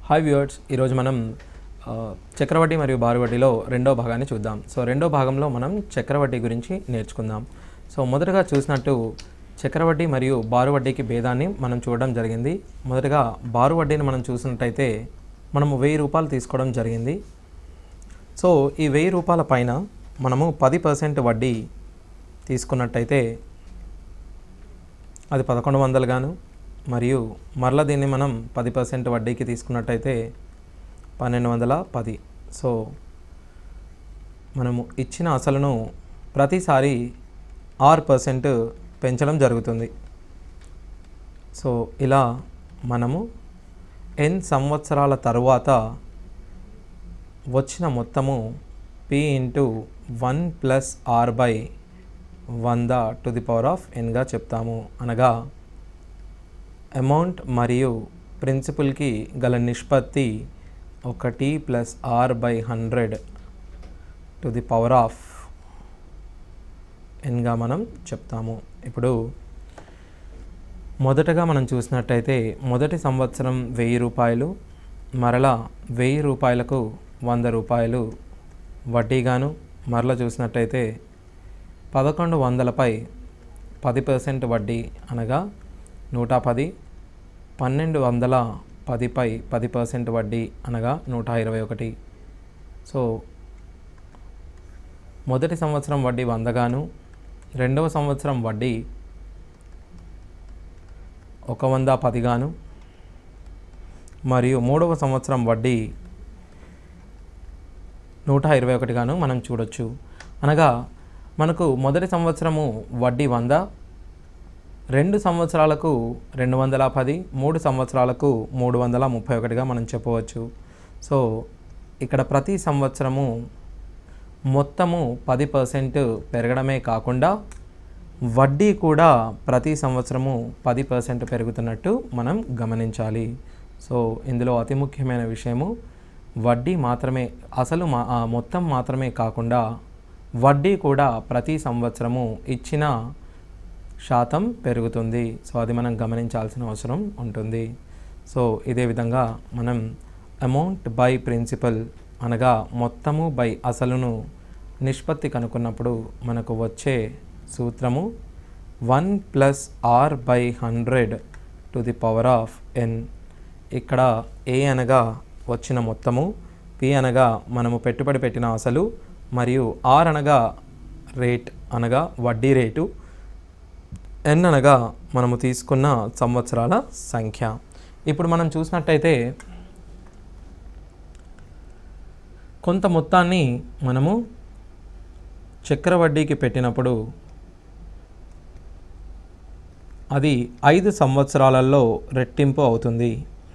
hi viewers ఈరోజు మనం ఆ, చక్రవడ్డీ మరియు బారువడ్డీలో రెండో భాగాన్ని చూద్దాం సో రెండో భాగంలో మనం చక్రవడ్డీ గురించి నేర్చుకుందాం సో మొదటగా చూసినట్టు చక్రవడ్డీ మరియు బారువడ్డీకి భేదాన్ని మనం చూడడం జరిగింది మొదటగా బారువడ్డీని మనం చూసినట్టయితే మనము వెయ్యి రూపాయలు తీసుకోవడం జరిగింది సో ఈ వెయ్యి రూపాయల పైన మనము పది పర్సెంట్ వడ్డీ తీసుకున్నట్టయితే అది పదకొండు వందలు గాను మరియు మరలా దీన్ని మనం పది పర్సెంట్ వడ్డీకి తీసుకున్నట్టయితే పన్నెండు వందల పది సో మనము ఇచ్చిన అసలును ప్రతిసారి ఆరు పర్సెంట్ పెంచడం జరుగుతుంది సో ఇలా మనము ఎన్ సంవత్సరాల తరువాత వచ్చిన మొత్తము P into one plus R by వంద టు ది పవర్ ఆఫ్ ఎన్గా చెప్తాము అనగా అమౌంట్ మరియు ప్రిన్సిపల్కి గల నిష్పత్తి ఒకటి plus R by hundred to the power of ఎన్గా మనం చెప్తాము ఇప్పుడు మొదటగా మనం చూసినట్టయితే మొదటి సంవత్సరం వెయ్యి రూపాయలు మరలా వెయ్యి రూపాయలకు వంద రూపాయలు వడ్డీగాను మరలా చూసినట్టయితే పదకొండు వందలపై పది పర్సెంట్ వడ్డీ అనగా నూట పది పన్నెండు వందల పదిపై పది పర్సెంట్ వడ్డీ అనగా నూట ఇరవై ఒకటి సో మొదటి సంవత్సరం వడ్డీ వందగాను రెండవ సంవత్సరం వడ్డీ ఒక వంద పదిగాను మరియు మూడవ సంవత్సరం వడ్డీ నూట ఇరవై ఒకటిగాను మనం చూడొచ్చు అనగా మనకు మొదటి సంవత్సరము వడ్డీ వంద రెండు సంవత్సరాలకు రెండు వందల పది మూడు సంవత్సరాలకు మూడు వందల ముప్పై ఒకటిగా మనం చెప్పవచ్చు సో ఇక్కడ ప్రతి సంవత్సరము మొత్తము పది పర్సెంట్ పెరగడమే కాకుండా వడ్డీ కూడా ప్రతి సంవత్సరము పది పర్సెంట్ పెరుగుతున్నట్టు మనం గమనించాలి సో ఇందులో అతి ముఖ్యమైన విషయము వడ్డీ మాత్రమే అసలు మా ఆ మొత్తం మాత్రమే కాకుండా వడ్డీ కూడా ప్రతి సంవత్సరము ఇచ్చిన శాతం పెరుగుతుంది సో అది మనం గమనించాల్సిన అవసరం ఉంటుంది సో ఇదే విధంగా మనం అమౌంట్ బై ప్రిన్సిపల్ అనగా మొత్తము బై అసలును నిష్పత్తి కనుక్కున్నప్పుడు మనకు వచ్చే సూత్రము one plus R by hundred to the power of N ఇక్కడ ఏ అనగా వచ్చిన మొత్తము పి అనగా మనము పెట్టుబడి పెట్టిన అసలు మరియు ఆర్ అనగా రేట్ అనగా వడ్డీ రేటు ఎన్ అనగా మనము తీసుకున్న సంవత్సరాల సంఖ్య ఇప్పుడు మనం చూసినట్టయితే కొంత మొత్తాన్ని మనము చక్రవడ్డీకి పెట్టినప్పుడు అది ఐదు సంవత్సరాలలో రెట్టింపు అవుతుంది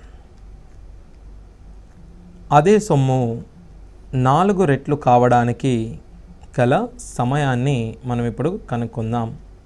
అదే సొమ్ము నాలుగు రెట్లు కావడానికి గల సమయాన్ని మనం ఇప్పుడు కనుక్కుందాం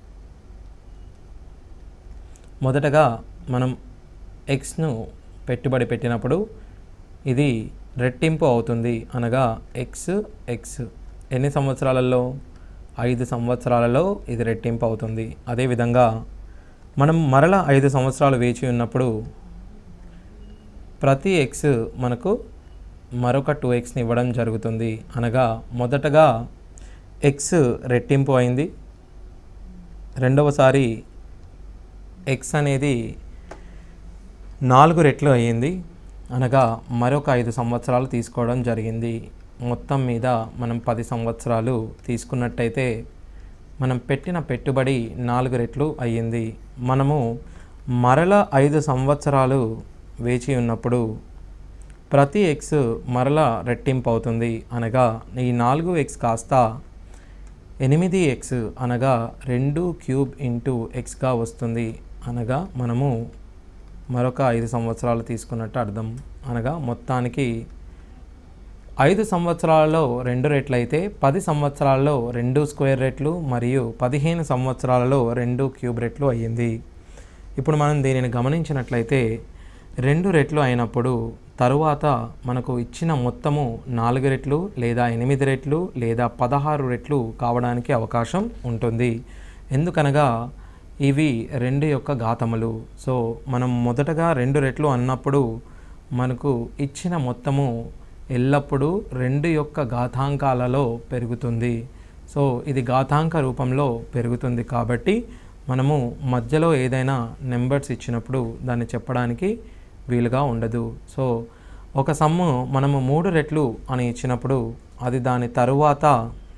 మొదటగా మనం ఎక్స్ను పెట్టుబడి పెట్టినప్పుడు ఇది రెట్టింపు అవుతుంది అనగా ఎక్స్ ఎక్స్ ఎన్ని సంవత్సరాలలో ఐదు సంవత్సరాలలో ఇది రెట్టింపు అవుతుంది అదేవిధంగా మనం మరల ఐదు సంవత్సరాలు వేచి ఉన్నప్పుడు ప్రతి ఎక్స్ మనకు మరొక టూ ఎక్స్ని ఇవ్వడం జరుగుతుంది అనగా మొదటగా ఎక్స్ రెట్టింపు అయింది రెండవసారి ఎక్స్ అనేది నాలుగు రెట్లు అయ్యింది అనగా మరొక ఐదు సంవత్సరాలు తీసుకోవడం జరిగింది మొత్తం మీద మనం పది సంవత్సరాలు తీసుకున్నట్టయితే మనం పెట్టిన పెట్టుబడి నాలుగు రెట్లు అయ్యింది మనము మరల ఐదు సంవత్సరాలు వేచి ఉన్నప్పుడు ప్రతి ఎక్స్ మరల రెట్టింపు అవుతుంది అనగా ఈ నాలుగు ఎక్స్ కాస్త ఎనిమిది ఎక్స్ అనగా రెండు క్యూబ్ ఇంటూ ఎక్స్గా వస్తుంది అనగా మనము మరొక ఐదు సంవత్సరాలు తీసుకున్నట్టు అర్థం అనగా మొత్తానికి ఐదు సంవత్సరాలలో రెండు రెట్లు అయితే పది సంవత్సరాలలో రెండు స్క్వేర్ రెట్లు మరియు పదిహేను సంవత్సరాలలో రెండు క్యూబ్ రెట్లు అయ్యింది ఇప్పుడు మనం దీనిని గమనించినట్లయితే రెండు రెట్లు అయినప్పుడు తరువాత మనకు ఇచ్చిన మొత్తము నాలుగు రెట్లు లేదా ఎనిమిది రెట్లు లేదా పదహారు రెట్లు కావడానికి అవకాశం ఉంటుంది ఎందుకనగా ఇవి రెండు యొక్క ఘాతములు సో మనం మొదటగా రెండు రెట్లు అన్నప్పుడు మనకు ఇచ్చిన మొత్తము ఎల్లప్పుడూ రెండు యొక్క ఘాతాంకాలలో పెరుగుతుంది సో ఇది ఘాతాంక రూపంలో పెరుగుతుంది కాబట్టి మనము మధ్యలో ఏదైనా నెంబర్స్ ఇచ్చినప్పుడు దాన్ని చెప్పడానికి వీలుగా ఉండదు సో ఒక సమ్ము మనము మూడు రెట్లు అని ఇచ్చినప్పుడు అది దాని తరువాత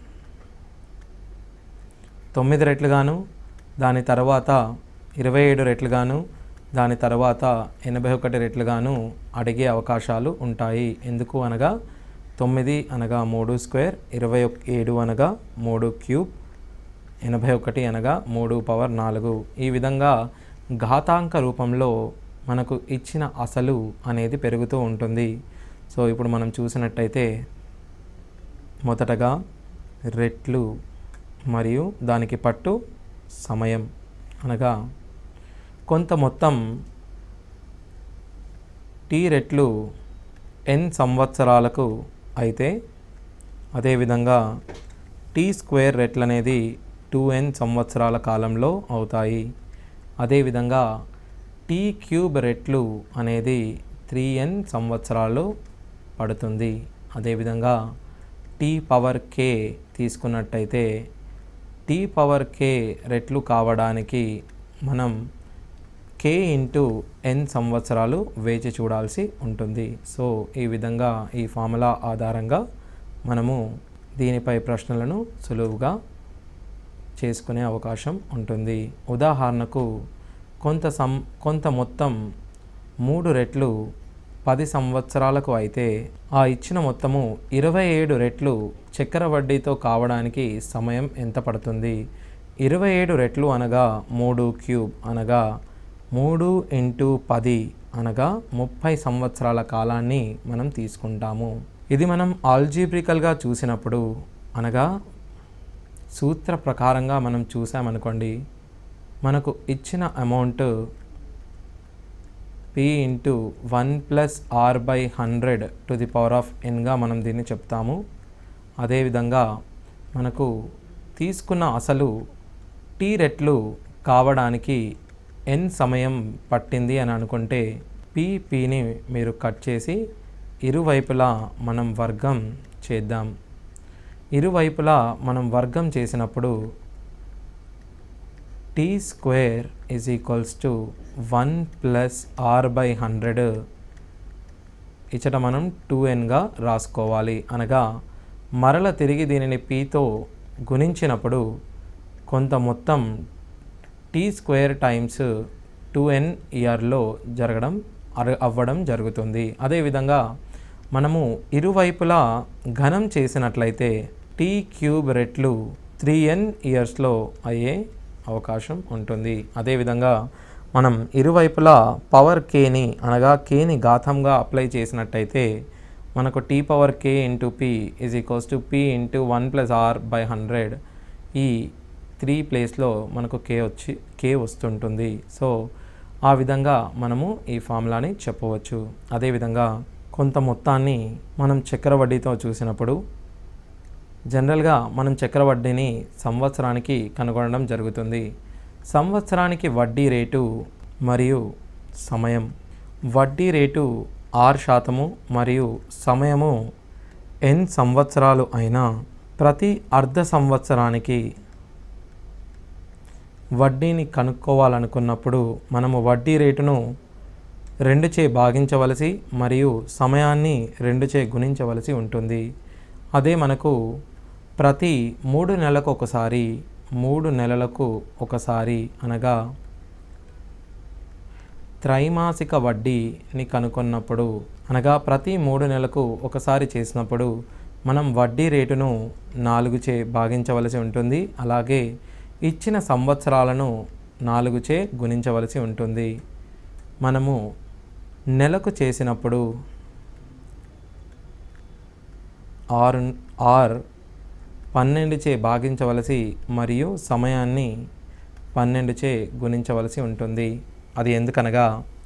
తొమ్మిది రెట్లుగాను దాని తర్వాత ఇరవై ఏడు రెట్లుగాను దాని తర్వాత ఎనభై ఒకటి రెట్లుగాను అడిగే అవకాశాలు ఉంటాయి ఎందుకు అనగా తొమ్మిది అనగా మూడు స్క్వేర్ ఇరవై ఒక్ ఏడు అనగా మూడు క్యూబ్ ఎనభై ఒకటి అనగా మూడు పవర్ నాలుగు ఈ విధంగా ఘాతాంక రూపంలో మనకు ఇచ్చిన అసలు అనేది పెరుగుతూ ఉంటుంది సో ఇప్పుడు మనం చూసినట్టయితే మొదటగా రెట్లు మరియు దానికి పట్టు సమయం అనగా కొంత మొత్తం టీ రెట్లు ఎన్ సంవత్సరాలకు అయితే అదేవిధంగా టీ స్క్వేర్ రెట్లు అనేది టూ ఎన్ సంవత్సరాల కాలంలో అవుతాయి అదేవిధంగా టీ క్యూబ్ రెట్లు అనేది త్రీ ఎన్ సంవత్సరాలు పడుతుంది అదేవిధంగా టీ పవర్ కే తీసుకున్నట్టయితే టీ పవర్ కే రెట్లు కావడానికి మనం కే ఇంటూ ఎన్ సంవత్సరాలు వేచి చూడాల్సి ఉంటుంది సో ఈ విధంగా ఈ ఫార్ములా ఆధారంగా మనము దీనిపై ప్రశ్నలను సులువుగా చేసుకునే అవకాశం ఉంటుంది ఉదాహరణకు కొంత సం కొంత మొత్తం మూడు రెట్లు పది సంవత్సరాలకు అయితే ఆ ఇచ్చిన మొత్తము ఇరవై ఏడు రెట్లు చక్కెర వడ్డీతో కావడానికి సమయం ఎంత పడుతుంది ఇరవై ఏడు రెట్లు అనగా మూడు క్యూబ్ అనగా మూడు ఇంటూ పది అనగా ముప్పై సంవత్సరాల కాలాన్ని మనం తీసుకుంటాము ఇది మనం ఆల్జీబ్రికల్గా చూసినప్పుడు అనగా సూత్ర ప్రకారంగా మనం చూసామనుకోండి మనకు ఇచ్చిన amount P into one plus R by hundred to the power of ఎన్గా మనం దీన్ని చెప్తాము అదేవిధంగా మనకు తీసుకున్న అసలు టీ రెట్లు కావడానికి ఎన్ సమయం పట్టింది అని అనుకుంటే పి పిని మీరు కట్ చేసి ఇరువైపులా మనం వర్గం చేద్దాం ఇరువైపులా మనం వర్గం చేసినప్పుడు T square is equals to one plus R by hundred ఇచ్చట మనం టూ ఎన్గా రాసుకోవాలి అనగా మరల తిరిగి దీనిని పీతో గుణించినప్పుడు కొంత మొత్తం T square times two N ఇయర్లో జరగడం అర- అవ్వడం జరుగుతుంది అదేవిధంగా మనము ఇరువైపులా ఘనం చేసినట్లయితే టీ క్యూబ్ రెట్లు త్రీ ఎన్ ఇయర్స్లో అయ్యే అవకాశం ఉంటుంది అదేవిధంగా మనం ఇరువైపులా పవర్ కేని అనగా కేని ఘాతంగా అప్లై చేసినట్టయితే మనకు T power K into P is equals to P into one plus R by hundred ఈ త్రీ ప్లేస్లో మనకు కే వచ్చి కే వస్తుంటుంది సో ఆ విధంగా మనము ఈ ఫార్ములాని చెప్పవచ్చు అదేవిధంగా కొంత మొత్తాన్ని మనం చక్కెర వడ్డీతో చూసినప్పుడు జనరల్గా మనం చక్కెర వడ్డీని సంవత్సరానికి కనుగొనడం జరుగుతుంది సంవత్సరానికి వడ్డీ రేటు మరియు సమయం వడ్డీ రేటు ఆరు శాతము మరియు సమయము ఎన్ సంవత్సరాలు అయినా ప్రతి అర్ధ సంవత్సరానికి వడ్డీని కనుక్కోవాలనుకున్నప్పుడు మనము వడ్డీ రేటును రెండు చే భాగించవలసి మరియు సమయాన్ని రెండు చే గుణించవలసి ఉంటుంది అదే మనకు ప్రతి మూడు నెలలకు ఒకసారి మూడు నెలలకు ఒకసారి అనగా త్రైమాసిక వడ్డీని కనుక్కున్నప్పుడు అనగా ప్రతి మూడు నెలలకు ఒకసారి చేసినప్పుడు మనం వడ్డీ రేటును నాలుగు చే భాగించవలసి ఉంటుంది అలాగే ఇచ్చిన సంవత్సరాలను నాలుగు చే గుణించవలసి ఉంటుంది మనము నెలకు చేసినప్పుడు ఆరు ఆర్ పన్నెండు చే భాగించవలసి మరియు సమయాన్ని పన్నెండు చే గుణించవలసి ఉంటుంది అది ఎందుకనగా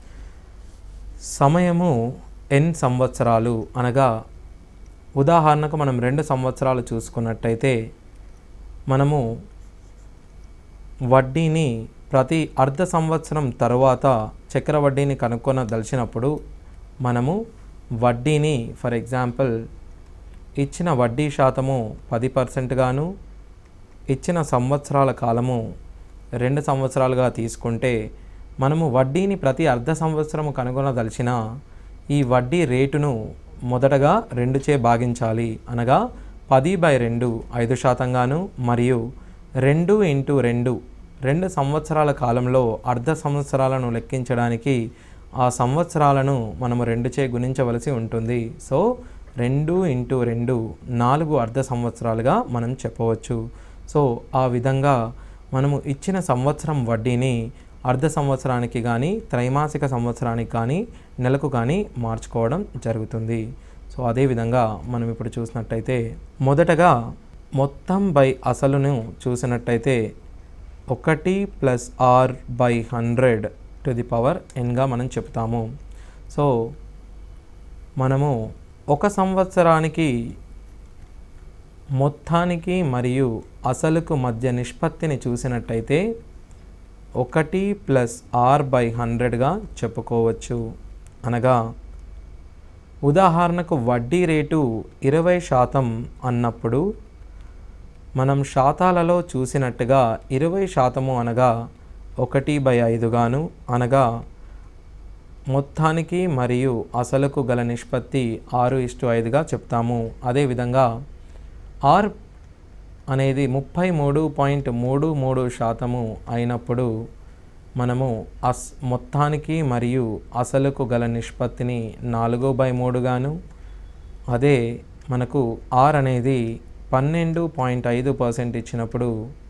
సమయము ఎన్ సంవత్సరాలు అనగా ఉదాహరణకు మనం రెండు సంవత్సరాలు చూసుకున్నట్టయితే మనము వడ్డీని ప్రతి అర్ధ సంవత్సరం తరువాత చక్ర వడ్డీని కనుక్కొనదలిచినప్పుడు మనము వడ్డీని ఫర్ ఎగ్జాంపుల్ ఇచ్చిన వడ్డీ శాతము పది పర్సెంట్ గాను ఇచ్చిన సంవత్సరాల కాలము రెండు సంవత్సరాలుగా తీసుకుంటే మనము వడ్డీని ప్రతి అర్ధ సంవత్సరము కనుగొనదలిచిన ఈ వడ్డీ రేటును మొదటగా రెండుచే భాగించాలి అనగా పది బై రెండు ఐదు శాతంగాను మరియు రెండు ఇంటూ రెండు రెండు సంవత్సరాల కాలంలో అర్ధ సంవత్సరాలను లెక్కించడానికి ఆ సంవత్సరాలను మనము రెండుచే గుణించవలసి ఉంటుంది సో రెండు ఇంటూ రెండు నాలుగు అర్ధ సంవత్సరాలుగా మనం చెప్పవచ్చు సో ఆ విధంగా మనము ఇచ్చిన సంవత్సరం వడ్డీని అర్ధ సంవత్సరానికి కానీ త్రైమాసిక సంవత్సరానికి కానీ నెలకు కానీ మార్చుకోవడం జరుగుతుంది సో అదేవిధంగా మనం ఇప్పుడు చూసినట్టయితే మొదటగా మొత్తం బై అసలును చూసినట్టయితే ఒకటి plus R by hundred to the power ఎన్గా మనం చెప్తాము సో మనము ఒక సంవత్సరానికి మొత్తానికి మరియు అసలుకు మధ్య నిష్పత్తిని చూసినట్టయితే ఒకటి ప్లస్ ఆర్ బై హండ్రెడ్గా చెప్పుకోవచ్చు అనగా ఉదాహరణకు వడ్డీ రేటు ఇరవై శాతం అన్నప్పుడు మనం శాతాలలో చూసినట్టుగా ఇరవై శాతము అనగా ఒకటి బై ఐదుగాను అనగా మొత్తానికి మరియు అసలుకు గల నిష్పత్తి ఆరు ఇష్టు ఐదుగా చెప్తాము అదేవిధంగా ఆర్ అనేది ముప్పై మూడు పాయింట్ మూడు మూడు శాతము అయినప్పుడు మనము అస్ మొత్తానికి మరియు అసలుకు గల నిష్పత్తిని నాలుగు బై మూడుగాను అదే మనకు ఆర్ అనేది పన్నెండు పాయింట్ ఐదు పర్సెంట్ ఇచ్చినప్పుడు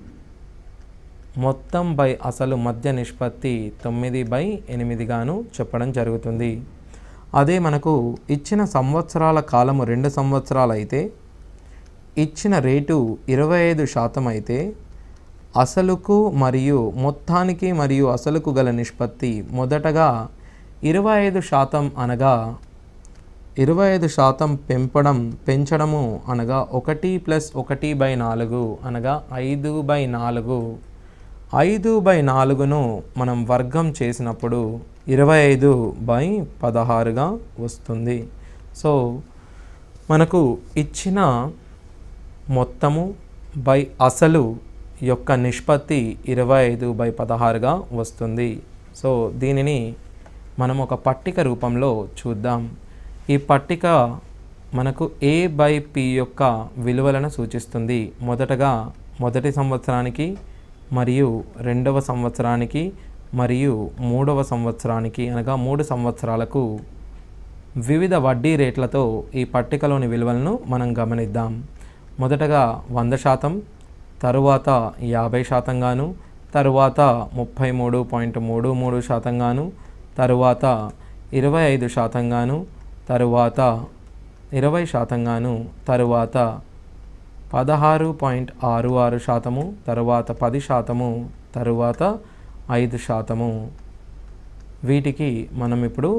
మొత్తం బై అసలు మధ్య నిష్పత్తి తొమ్మిది బై ఎనిమిదిగాను చెప్పడం జరుగుతుంది అదే మనకు ఇచ్చిన సంవత్సరాల కాలము రెండు సంవత్సరాలు అయితే ఇచ్చిన రేటు ఇరవై ఐదు శాతం అయితే అసలుకు మరియు మొత్తానికి మరియు అసలుకు గల నిష్పత్తి మొదటగా ఇరవై ఐదు శాతం అనగా ఇరవై ఐదు శాతం పెంపడం పెంచడము అనగా ఒకటి ప్లస్ ఒకటి బై నాలుగు అనగా ఐదు బై నాలుగు ఐదు బై నాలుగును మనం వర్గం చేసినప్పుడు ఇరవై ఐదు బై పదహారుగా వస్తుంది సో మనకు ఇచ్చిన మొత్తము బై అసలు యొక్క నిష్పత్తి ఇరవై ఐదు బై పదహారుగా వస్తుంది సో దీనిని మనం ఒక పట్టిక రూపంలో చూద్దాం ఈ పట్టిక మనకు ఏ బై పి యొక్క విలువలను సూచిస్తుంది మొదటగా మొదటి సంవత్సరానికి మరియు రెండవ సంవత్సరానికి మరియు మూడవ సంవత్సరానికి అనగా మూడు సంవత్సరాలకు వివిధ వడ్డీ రేట్లతో ఈ పట్టికలోని విలువలను మనం గమనిద్దాం మొదటగా వంద శాతం తరువాత యాభై శాతంగాను తరువాత ముప్పై మూడు పాయింట్ మూడు మూడు శాతంగాను తరువాత ఇరవై ఐదు శాతంగాను తరువాత ఇరవై శాతంగాను తరువాత పదహారు పాయింట్ ఆరు ఆరు శాతము తరువాత పది శాతము తరువాత ఐదు శాతము వీటికి మనం ఇప్పుడు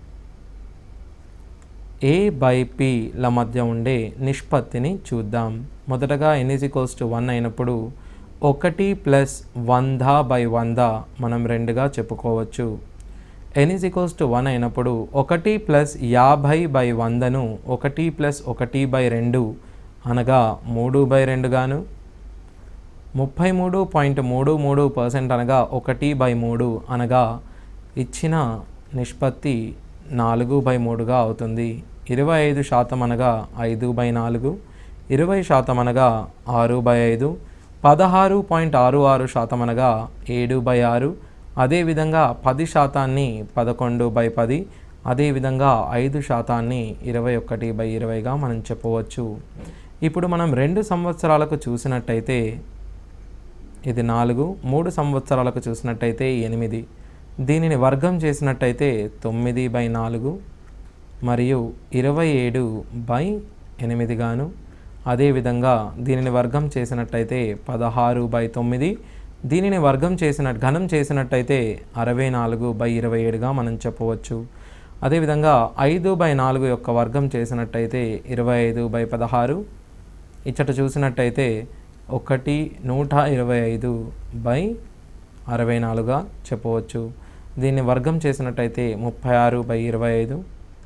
ఏ బై పిల మధ్య ఉండే నిష్పత్తిని చూద్దాం మొదటగా N is equals to one అయినప్పుడు ఒకటి ప్లస్ వంద బై వంద మనం రెండుగా చెప్పుకోవచ్చు N is equals to one అయినప్పుడు ఒకటి ప్లస్ యాభై బై వందను ఒకటి ప్లస్ ఒకటి బై రెండు అనగా మూడు బై రెండుగాను ముప్పై మూడు పాయింట్ మూడు మూడు పర్సెంట్ అనగా ఒకటి బై మూడు అనగా ఇచ్చిన నిష్పత్తి నాలుగు బై మూడుగా అవుతుంది ఇరవై ఐదు శాతం అనగా ఐదు బై నాలుగు ఇరవై శాతం అనగా ఆరు బై ఐదు పదహారు పాయింట్ ఆరు ఆరు శాతం అనగా ఏడు బై ఆరు అదేవిధంగా పది శాతాన్ని పదకొండు బై పది అదేవిధంగా ఐదు శాతాన్ని ఇరవై ఒకటి బై ఇరవైగా మనం చెప్పవచ్చు ఇప్పుడు మనం రెండు సంవత్సరాలకు చూసినట్టయితే ఇది నాలుగు మూడు సంవత్సరాలకు చూసినట్టయితే ఎనిమిది దీనిని వర్గం చేసినట్టయితే తొమ్మిది బై నాలుగు మరియు ఇరవై ఏడు బై ఎనిమిదిగాను అదేవిధంగా దీనిని వర్గం చేసినట్టయితే పదహారు బై తొమ్మిది దీనిని వర్గం చేసిన ఘనం చేసినట్టయితే అరవై నాలుగు బై ఇరవై ఏడుగా మనం చెప్పవచ్చు అదేవిధంగా ఐదు బై నాలుగు యొక్క వర్గం చేసినట్టయితే ఇరవై ఐదు బై పదహారు ఇచ్చట చూసినట్టయితే ఒకటి నూట ఇరవై ఐదు బై అరవై నాలుగుగా చెప్పవచ్చు దీన్ని వర్గం చేసినట్టయితే ముప్పై ఆరు బై ఇరవై ఐదు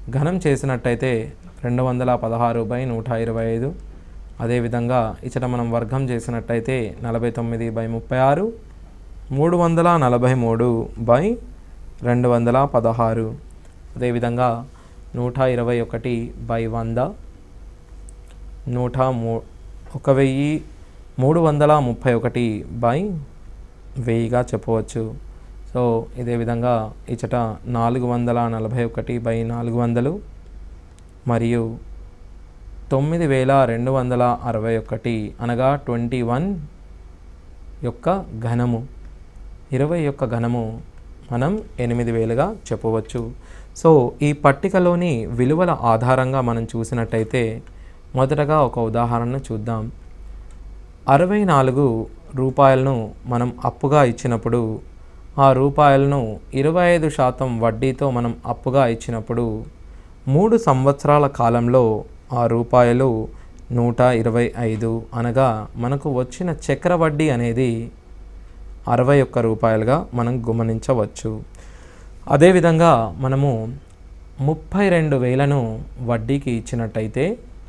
ఘనం చేసినట్టయితే రెండు వందల పదహారు బై నూట ఇరవై ఐదు అదేవిధంగా ఇచ్చట మనం వర్గం చేసినట్టయితే నలభై తొమ్మిది బై ముప్పై ఆరు మూడు వందల నలభై మూడు బై రెండు వందల పదహారు అదేవిధంగా నూట ఇరవై ఒకటి బై వంద నూట మూ ఒక వెయ్యి మూడు వందల ముప్పై ఒకటి బై వెయ్యిగా చెప్పవచ్చు సో ఇదే విధంగా ఇచ్చట నాలుగు వందల నలభై ఒకటి బై నాలుగు వందలు మరియు తొమ్మిది వేల రెండు వందల అరవై ఒకటి అనగా ట్వంటీ వన్ యొక్క ఘనము ఇరవై యొక్క ఘనము మనం ఎనిమిది వేలుగా చెప్పవచ్చు సో ఈ పట్టికలోని విలువల ఆధారంగా మనం చూసినట్టయితే మొదటగా ఒక ఉదాహరణను చూద్దాం అరవై నాలుగు రూపాయలను మనం అప్పుగా ఇచ్చినప్పుడు ఆ రూపాయలను ఇరవై ఐదు శాతం వడ్డీతో మనం అప్పుగా ఇచ్చినప్పుడు మూడు సంవత్సరాల కాలంలో ఆ రూపాయలు నూట ఇరవై ఐదు అనగా మనకు వచ్చిన చక్ర వడ్డీ అనేది అరవై ఒక్క రూపాయలుగా మనం గమనించవచ్చు అదేవిధంగా మనము ముప్పై రెండు వేలను వడ్డీకి ఇచ్చినట్టయితే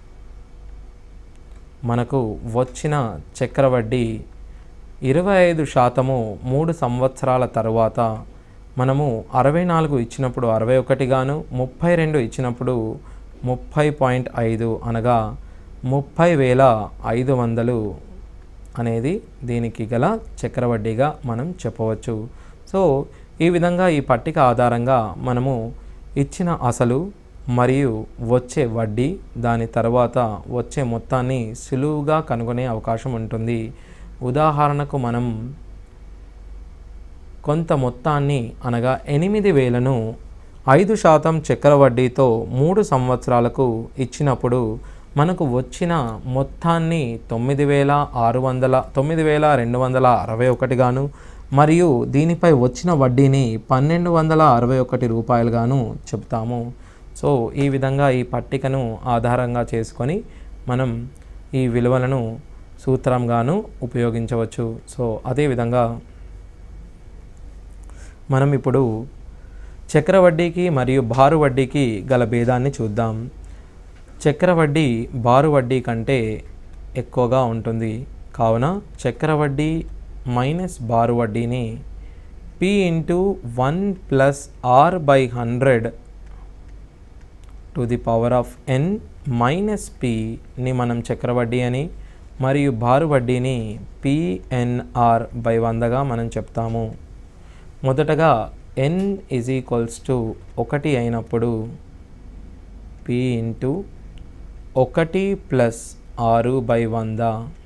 మనకు వచ్చిన చక్ర వడ్డీ ఇరవై ఐదు శాతము మూడు సంవత్సరాల తరువాత మనము అరవై నాలుగు ఇచ్చినప్పుడు అరవై ఒకటిగాను ముప్పై రెండు ఇచ్చినప్పుడు ముప్పై పాయింట్ ఐదు అనగా ముప్పై వేల ఐదు వందలు అనేది దీనికి గల చక్రవడ్డీగా మనం చెప్పవచ్చు సో ఈ విధంగా ఈ పట్టిక ఆధారంగా మనము ఇచ్చిన అసలు మరియు వచ్చే వడ్డీ దాని తర్వాత వచ్చే మొత్తాన్ని సులువుగా కనుగొనే అవకాశం ఉంటుంది ఉదాహరణకు మనం కొంత మొత్తాన్ని అనగా ఎనిమిది వేలను ఐదు శాతం చక్కెర వడ్డీతో మూడు సంవత్సరాలకు ఇచ్చినప్పుడు మనకు వచ్చిన మొత్తాన్ని తొమ్మిది వేల ఆరు వందల తొమ్మిది వేల రెండు వందల అరవై ఒకటిగాను మరియు దీనిపై వచ్చిన వడ్డీని పన్నెండు వందల అరవై ఒకటి రూపాయలుగాను చెప్తాము సో ఈ విధంగా ఈ పట్టికను ఆధారంగా చేసుకొని మనం ఈ విలువలను సూత్రంగాను ఉపయోగించవచ్చు సో అదేవిధంగా మనం ఇప్పుడు చక్ర వడ్డీకి మరియు బారు వడ్డీకి గల భేదాన్ని చూద్దాం చక్ర వడ్డీ బారు వడ్డీ కంటే ఎక్కువగా ఉంటుంది కావున చక్ర వడ్డీ మైనస్ బారు వడ్డీని P into one plus R by hundred to the power of N minus పిని మనం చక్రవడ్డీ అని మరియు బారు వడ్డీని పిఎన్ఆర్ బై వందగా మనం చెప్తాము మొదటగా ఎన్ ఈజ్ ఈక్వల్స్ టు ఒకటి అయినప్పుడు పి ఇంటూ ఒకటి ప్లస్ ఆరు బై వంద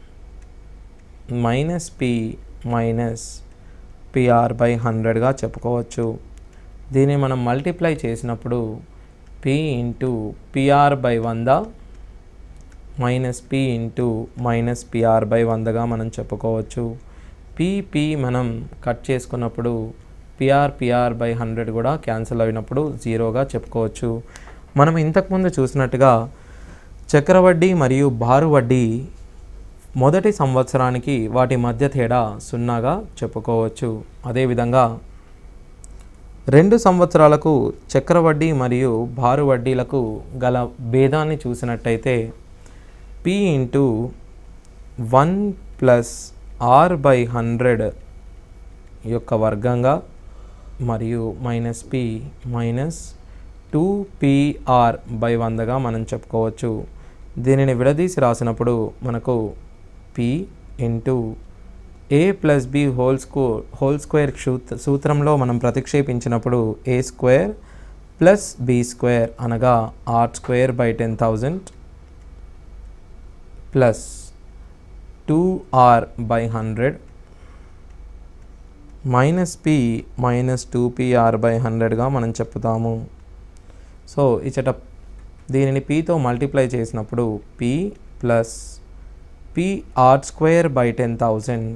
minus P minus PR by హండ్రెడ్గా చెప్పుకోవచ్చు దీన్ని మనం మల్టిప్లై చేసినప్పుడు పి ఇంటూ పిఆర్ బై వంద minus P into minus PR by వందగా మనం చెప్పుకోవచ్చు పిపి మనం కట్ చేసుకున్నప్పుడు పిఆర్ పిఆర్ బై హండ్రెడ్ కూడా క్యాన్సిల్ అయినప్పుడు జీరోగా చెప్పుకోవచ్చు మనం ఇంతకుముందు చూసినట్టుగా చక్రవడ్డీ మరియు బారు వడ్డీ మొదటి సంవత్సరానికి వాటి మధ్య తేడా సున్నాగా చెప్పుకోవచ్చు అదేవిధంగా రెండు సంవత్సరాలకు చక్రవడ్డీ మరియు బారు వడ్డీలకు గల భేదాన్ని చూసినట్టయితే P into one plus R by hundred యొక్క వర్గంగా మరియు minus P minus two PR by వందగా మనం చెప్పుకోవచ్చు దీనిని విడదీసి రాసినప్పుడు మనకు P into A plus B whole స్కో హోల్ స్క్వేర్ సూత్ సూత్రంలో మనం ప్రతిక్షేపించినప్పుడు A square plus B square అనగా R square by ten thousand plus two R by hundred minus P minus two PR by హండ్రెడ్గా మనం చెప్తాము సో ఇచ్చట దీనిని పితో మల్టిప్లై చేసినప్పుడు P plus P R square by ten thousand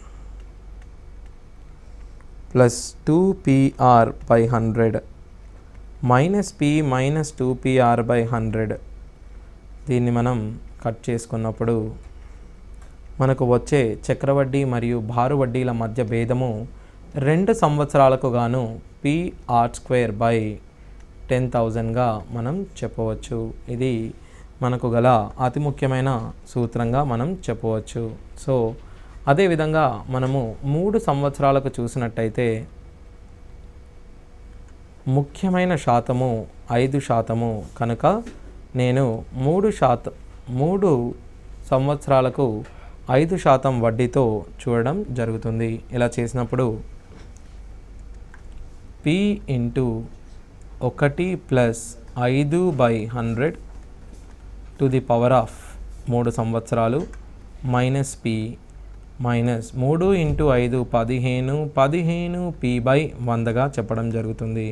plus two PR by hundred minus P minus two PR by hundred దీన్ని మనం cut చేసుకున్నప్పుడు మనకు వచ్చే చక్రవడ్డీ మరియు భారు వడ్డీల మధ్య భేదము రెండు సంవత్సరాలకు గాను P R square by ten థౌజండ్గా మనం చెప్పవచ్చు ఇది మనకు గల అతి ముఖ్యమైన సూత్రంగా మనం చెప్పవచ్చు సో అదేవిధంగా మనము మూడు సంవత్సరాలకు చూసినట్టయితే ముఖ్యమైన శాతము ఐదు శాతము కనుక నేను మూడు శాతం మూడు సంవత్సరాలకు ఐదు శాతం వడ్డీతో చూడడం జరుగుతుంది ఇలా చేసినప్పుడు పి ఇంటూ ఒకటి ప్లస్ ఐదు by hundred to the power of మూడు సంవత్సరాలు మైనస్ పి మైనస్ మూడు ఇంటూ ఐదు పదిహేను పదిహేను పి బై వందగా చెప్పడం జరుగుతుంది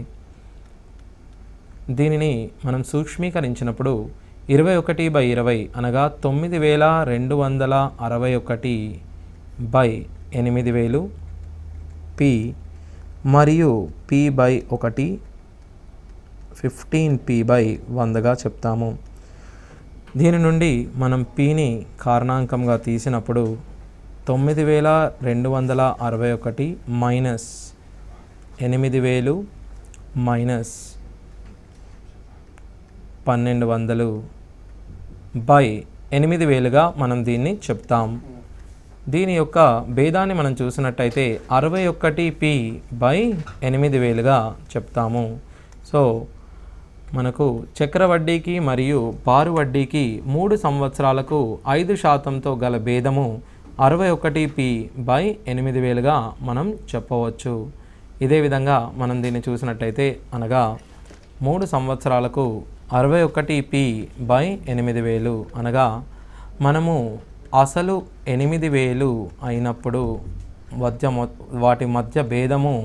దీనిని మనం సూక్ష్మీకరించినప్పుడు ఇరవై ఒకటి బై ఇరవై అనగా తొమ్మిది వేల రెండు వందల అరవై ఒకటి బై ఎనిమిది వేలు పి మరియు పి బై ఒకటి ఫిఫ్టీన్ పి బై వందగా చెప్తాము దీని నుండి మనం పిని కారణాంకంగా తీసినప్పుడు తొమ్మిది వేల రెండు వందల అరవై ఒకటి మైనస్ ఎనిమిది వేలు మైనస్ పన్నెండు వందలు బై ఎనిమిది వేలుగా మనం దీన్ని చెప్తాం దీని యొక్క భేదాన్ని మనం చూసినట్టయితే అరవై ఒకటి పి బై ఎనిమిది వేలుగా చెప్తాము సో మనకు చక్ర వడ్డీకి మరియు పారు వడ్డీకి మూడు సంవత్సరాలకు ఐదు శాతంతో గల భేదము అరవై ఒకటి పి బై ఎనిమిది వేలుగా మనం చెప్పవచ్చు ఇదే విధంగా మనం దీన్ని చూసినట్టయితే అనగా మూడు సంవత్సరాలకు అరవై ఒకటి పి బై ఎనిమిది వేలు అనగా మనము అసలు ఎనిమిది వేలు అయినప్పుడు మధ్య మొ- వాటి మధ్య భేదము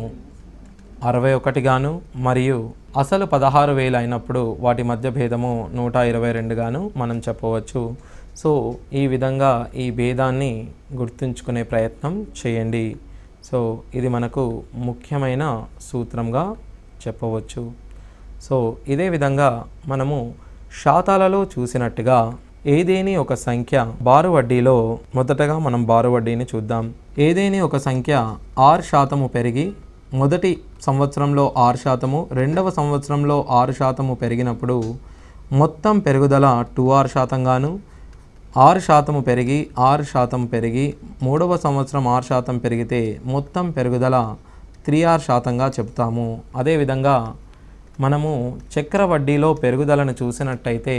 అరవై ఒకటిగాను మరియు అసలు పదహారు వేలు అయినప్పుడు వాటి మధ్య భేదము నూట ఇరవై రెండుగాను మనం చెప్పవచ్చు సో ఈ విధంగా ఈ భేదాన్ని గుర్తుంచుకునే ప్రయత్నం చేయండి సో ఇది మనకు ముఖ్యమైన సూత్రంగా చెప్పవచ్చు సో ఇదే విధంగా మనము శాతాలలో చూసినట్టుగా ఏదేని ఒక సంఖ్య బారు వడ్డీలో మొదటగా మనం బారు వడ్డీని చూద్దాం ఏదేని ఒక సంఖ్య ఆరు శాతము పెరిగి మొదటి సంవత్సరంలో ఆరు శాతము రెండవ సంవత్సరంలో ఆరు శాతము పెరిగినప్పుడు మొత్తం పెరుగుదల టూ ఆరు శాతంగాను ఆరు శాతము పెరిగి ఆరు శాతం పెరిగి మూడవ సంవత్సరం ఆరు శాతం పెరిగితే మొత్తం పెరుగుదల త్రీ ఆరు శాతంగా చెప్తాము అదేవిధంగా మనము చక్ర వడ్డీలో పెరుగుదలను చూసినట్టయితే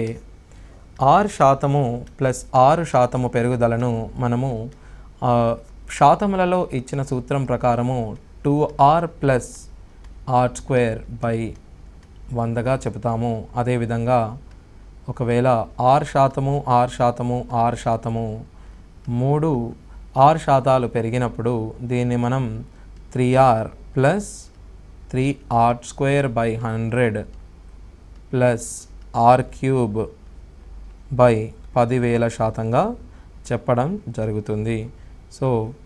ఆరు శాతము ప్లస్ ఆరు శాతము పెరుగుదలను మనము ఆ, శాతములలో ఇచ్చిన సూత్రం ప్రకారము two R plus R square by వందగా చెబుతాము అదేవిధంగా ఒకవేళ ఆరు శాతము ఆరు శాతము ఆరు శాతము మూడు ఆరు శాతాలు పెరిగినప్పుడు దీన్ని మనం three R plus three R square by hundred plus R cube by పదివేల శాతంగా చెప్పడం జరుగుతుంది సో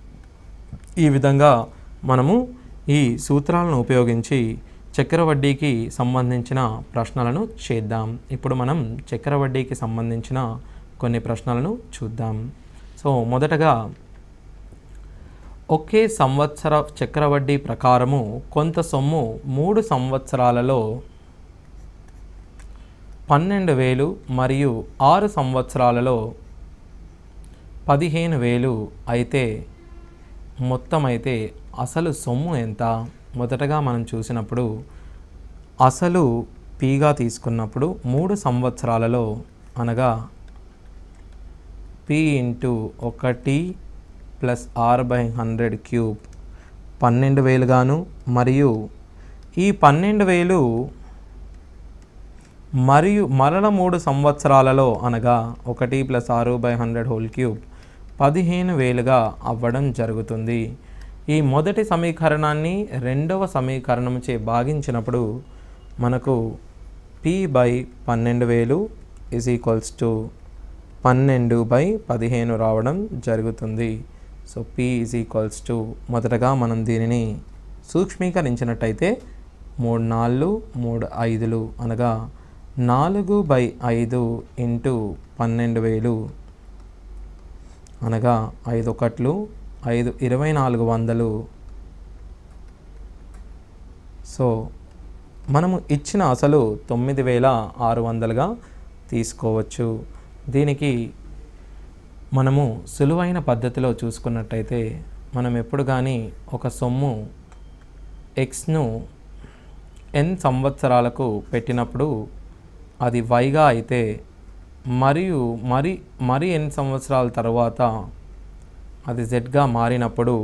ఈ విధంగా మనము ఈ సూత్రాలను ఉపయోగించి చక్కెర వడ్డీకి సంబంధించిన ప్రశ్నలను చేద్దాం ఇప్పుడు మనం చక్కెర వడ్డీకి సంబంధించిన కొన్ని ప్రశ్నలను చూద్దాం సో మొదటగా ఒకే సంవత్సర చక్ర వడ్డీ ప్రకారము కొంత సొమ్ము మూడు సంవత్సరాలలో పన్నెండు వేలు మరియు ఆరు సంవత్సరాలలో పదిహేను వేలు అయితే మొత్తం అయితే అసలు సొమ్ము ఎంత మొదటగా మనం చూసినప్పుడు అసలు పీగా తీసుకున్నప్పుడు మూడు సంవత్సరాలలో అనగా పి ఇంటూ ఒకటి plus R by hundred cube పన్నెండు వేలుగాను మరియు ఈ పన్నెండు వేలు మరియు మరల మూడు సంవత్సరాలలో అనగా ఒకటి ప్లస్ ఆరు బై హండ్రెడ్ హోల్ క్యూబ్ పదిహేను వేలుగా అవ్వడం జరుగుతుంది ఈ మొదటి సమీకరణాన్ని రెండవ సమీకరణంచే భాగించినప్పుడు మనకు పి బై పన్నెండు వేలు ఇజ్ ఈక్వల్స్ టు పన్నెండు బై పదిహేను రావడం జరుగుతుంది so P is equals to మొదటగా మనం దీనిని సూక్ష్మీకరించినట్టయితే మూడు నాలుగు మూడు ఐదులు అనగా నాలుగు బై ఐదు ఇంటూ పన్నెండు వేలు అనగా ఐదు ఒకట్లు ఐదు ఇరవై నాలుగు వందలు సో మనము ఇచ్చిన అసలు తొమ్మిది వేల ఆరు వందలుగా తీసుకోవచ్చు దీనికి మనము సులువైన పద్ధతిలో చూసుకున్నట్టయితే మనం ఎప్పుడు కానీ ఒక సొమ్ము ఎక్స్ను ఎన్ సంవత్సరాలకు పెట్టినప్పుడు అది వైగా అయితే మరియు మరి మరి ఎన్ని సంవత్సరాల తర్వాత అది జెడ్గా మారినప్పుడు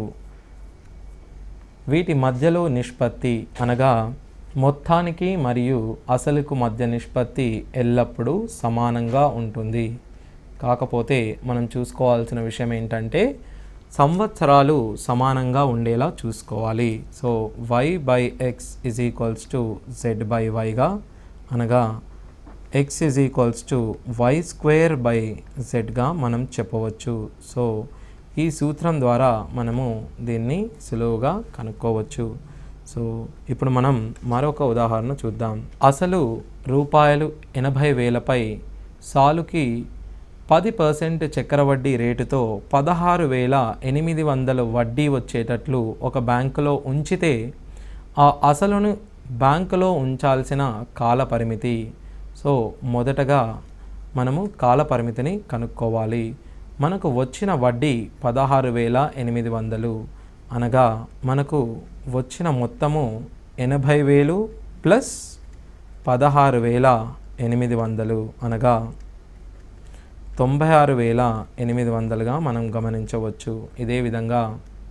వీటి మధ్యలో నిష్పత్తి అనగా మొత్తానికి మరియు అసలుకు మధ్య నిష్పత్తి ఎల్లప్పుడూ సమానంగా ఉంటుంది కాకపోతే మనం చూసుకోవాల్సిన విషయం ఏంటంటే సంవత్సరాలు సమానంగా ఉండేలా చూసుకోవాలి so Y by X is equals to Z by వైగా అనగా X is equals to Y square by జెడ్గా మనం చెప్పవచ్చు సో ఈ సూత్రం ద్వారా మనము దీన్ని సులువుగా కనుక్కోవచ్చు సో ఇప్పుడు మనం మరొక ఉదాహరణ చూద్దాం అసలు రూపాయలు ఎనభై వేలపై సాలుకి పది పర్సెంట్ చక్రవడ్డీ రేటుతో పదహారు వేల ఎనిమిది వందల వడ్డీ వచ్చేటట్లు ఒక బ్యాంకులో ఉంచితే ఆ అసలును బ్యాంకులో ఉంచాల్సిన కాల పరిమితి సో మొదటగా మనము కాల పరిమితిని కనుక్కోవాలి మనకు వచ్చిన వడ్డీ పదహారు వేల ఎనిమిది వందలు అనగా మనకు వచ్చిన మొత్తము ఎనభై వేలు ప్లస్ పదహారు వేల ఎనిమిది వందలు అనగా తొంభై ఆరు వేల ఎనిమిది వందలుగా మనం గమనించవచ్చు ఇదే విధంగా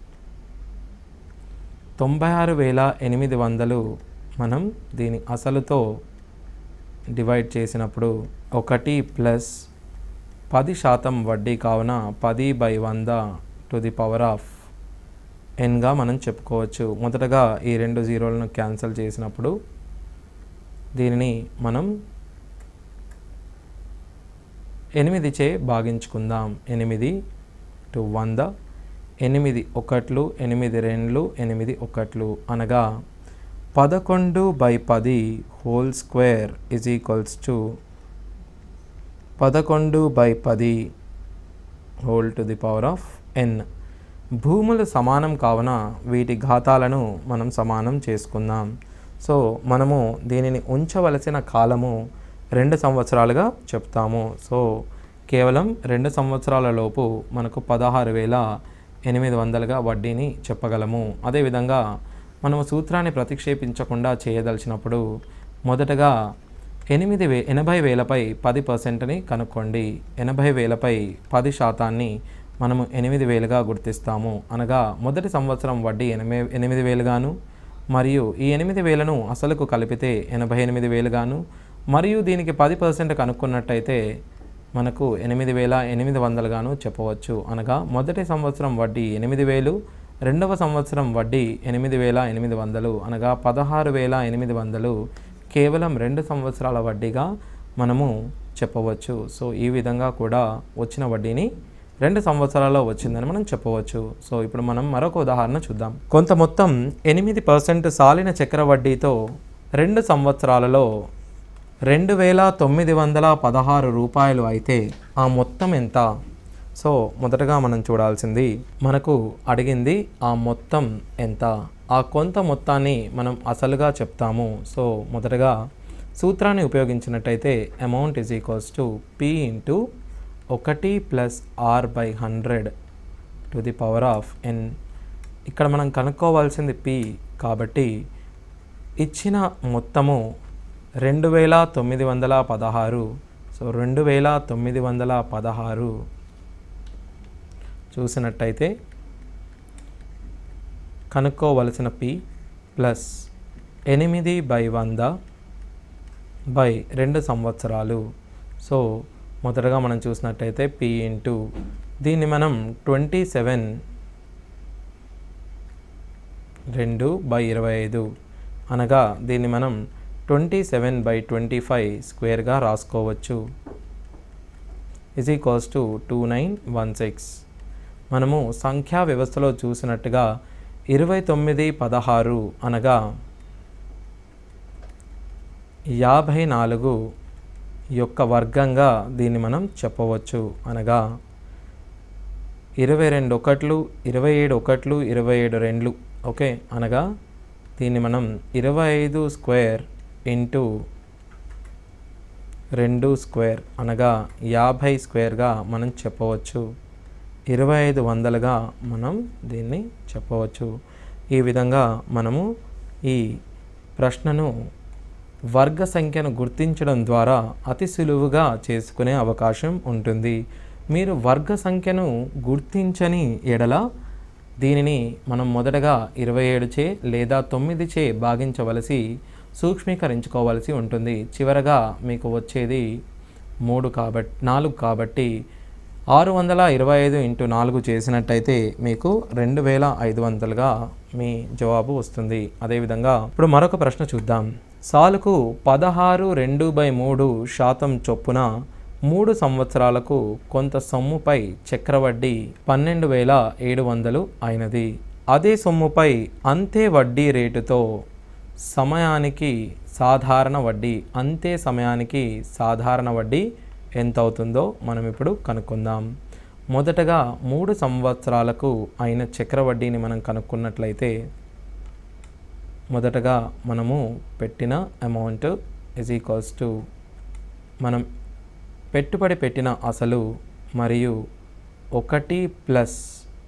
తొంభై ఆరు వేల ఎనిమిది వందలు మనం దీని అసలుతో డివైడ్ చేసినప్పుడు ఒకటి ప్లస్ పది శాతం వడ్డీ కావున పది బై వంద టు ది పవర్ ఆఫ్ ఎన్గా మనం చెప్పుకోవచ్చు మొదటగా ఈ రెండు జీరోలను క్యాన్సిల్ చేసినప్పుడు దీనిని మనం ఎనిమిది చే భాగించుకుందాం ఎనిమిది టు వంద ఎనిమిది ఒకట్లు ఎనిమిది రెండ్లు ఎనిమిది ఒకట్లు అనగా పదకొండు బై పది whole square is equals to పదకొండు బై పది whole to the power of N భూములు సమానం కావున వీటి ఘాతాలను మనం సమానం చేసుకుందాం సో మనము దీనిని ఉంచవలసిన కాలము రెండు సంవత్సరాలుగా చెప్తాము సో కేవలం రెండు సంవత్సరాల లోపు మనకు పదహారు వేల ఎనిమిది వందలుగా వడ్డీని చెప్పగలము అదేవిధంగా మనము సూత్రాన్ని ప్రతిక్షేపించకుండా చేయదలిచినప్పుడు మొదటగా ఎనిమిది వే ఎనభై వేలపై పది పర్సెంట్ని కనుక్కోండి ఎనభై వేలపై పది శాతాన్ని మనము ఎనిమిది వేలుగా గుర్తిస్తాము అనగా మొదటి సంవత్సరం వడ్డీ ఎనిమిది ఎనిమిది వేలుగాను మరియు ఈ ఎనిమిది వేలను అసలుకు కలిపితే ఎనభై ఎనిమిది వేలుగాను మరియు దీనికి పది పర్సెంట్ కనుక్కున్నట్టయితే మనకు ఎనిమిది వేల ఎనిమిది వందలుగాను చెప్పవచ్చు అనగా మొదటి సంవత్సరం వడ్డీ ఎనిమిది వేలు రెండవ సంవత్సరం వడ్డీ ఎనిమిది వేల ఎనిమిది వందలు అనగా పదహారు వేల ఎనిమిది వందలు కేవలం రెండు సంవత్సరాల వడ్డీగా మనము చెప్పవచ్చు సో ఈ విధంగా కూడా వచ్చిన వడ్డీని రెండు సంవత్సరాల్లో వచ్చిందని మనం చెప్పవచ్చు సో ఇప్పుడు మనం మరొక ఉదాహరణ చూద్దాం కొంత మొత్తం ఎనిమిది పర్సెంట్ సాలిన చక్ర వడ్డీతో రెండు సంవత్సరాలలో రెండు వేల తొమ్మిది వందల పదహారు రూపాయలు అయితే ఆ మొత్తం ఎంత సో మొదటగా మనం చూడాల్సింది మనకు అడిగింది ఆ మొత్తం ఎంత ఆ కొంత మొత్తాన్ని మనం అసలుగా చెప్తాము సో మొదటగా సూత్రాన్ని ఉపయోగించినట్టయితే amount is equals to P into ఒకటి plus R by hundred to the power of N ఇక్కడ మనం కనుక్కోవాల్సింది పి కాబట్టి ఇచ్చిన మొత్తము రెండు వేల తొమ్మిది వందల పదహారు సో రెండు వేల తొమ్మిది వందల పదహారు చూసినట్టయితే కనుక్కోవలసిన పి ప్లస్ ఎనిమిది బై వంద బై రెండు సంవత్సరాలు సో మొదటగా మనం చూసినట్టయితే పి ఇంటూ దీన్ని మనం ట్వంటీ సెవెన్ రెండు బై ఇరవై ఐదు అనగా దీన్ని మనం twenty seven by twenty five స్క్వేర్గా రాసుకోవచ్చు is equals to two nine one six మనము సంఖ్యా వ్యవస్థలో చూసినట్టుగా ఇరవై తొమ్మిది పదహారు అనగా యాభై నాలుగు యొక్క వర్గంగా దీన్ని మనం చెప్పవచ్చు అనగా ఇరవై రెండు ఒకట్లు ఇరవై ఏడు ఒకట్లు ఇరవై ఏడు రెండ్లు ఓకే అనగా దీన్ని మనం ఇరవై ఐదు స్క్వేర్ ఇంటూ రెండు స్క్వేర్ అనగా యాభై స్క్వేర్గా మనం చెప్పవచ్చు ఇరవై ఐదు వందలుగా మనం దీన్ని చెప్పవచ్చు ఈ విధంగా మనము ఈ ప్రశ్నను వర్గ సంఖ్యను గుర్తించడం ద్వారా అతి సులువుగా చేసుకునే అవకాశం ఉంటుంది మీరు వర్గ సంఖ్యను గుర్తించని ఎడల దీనిని మనం మొదటగా ఇరవై ఏడు చే లేదా తొమ్మిది చే భాగించవలసి సూక్ష్మీకరించుకోవలసి ఉంటుంది చివరగా మీకు వచ్చేది మూడు కాబట్టి నాలుగు కాబట్టి ఆరు వందల ఇరవై ఐదు ఇంటూ నాలుగు చేసినట్టయితే మీకు రెండు వేల ఐదు వందలుగా మీ జవాబు వస్తుంది అదేవిధంగా ఇప్పుడు మరొక ప్రశ్న చూద్దాం సాలుకు పదహారు రెండు బై మూడు శాతం చొప్పున మూడు సంవత్సరాలకు కొంత సొమ్ముపై చక్రవడ్డీ పన్నెండు వేల ఏడు వందలు అయినది అదే సొమ్ముపై అంతే వడ్డీ రేటుతో సమయానికి సాధారణ వడ్డీ అంతే సమయానికి సాధారణ వడ్డీ ఎంత అవుతుందో మనం ఇప్పుడు కనుక్కుందాం మొదటగా మూడు సంవత్సరాలకు అయిన చక్రవడ్డీని మనం కనుక్కున్నట్లయితే మొదటగా మనము పెట్టిన అమౌంట్ ఇజ్ ఈక్వల్స్ టు మనం పెట్టుబడి పెట్టిన అసలు మరియు ఒకటి ప్లస్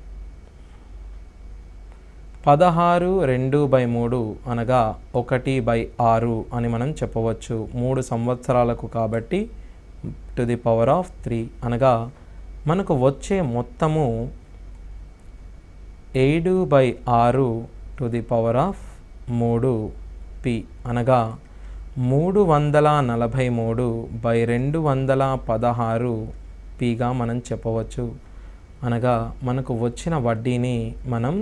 పదహారు రెండు బై మూడు అనగా ఒకటి బై ఆరు అని మనం చెప్పవచ్చు మూడు సంవత్సరాలకు కాబట్టి to the power of three అనగా మనకు వచ్చే మొత్తము ఏడు బై ఆరు టు ది పవర్ ఆఫ్ మూడు పి అనగా మూడు వందల నలభై మూడు బై రెండు వందల పదహారు పిగా మనం చెప్పవచ్చు అనగా మనకు వచ్చిన వడ్డీని మనం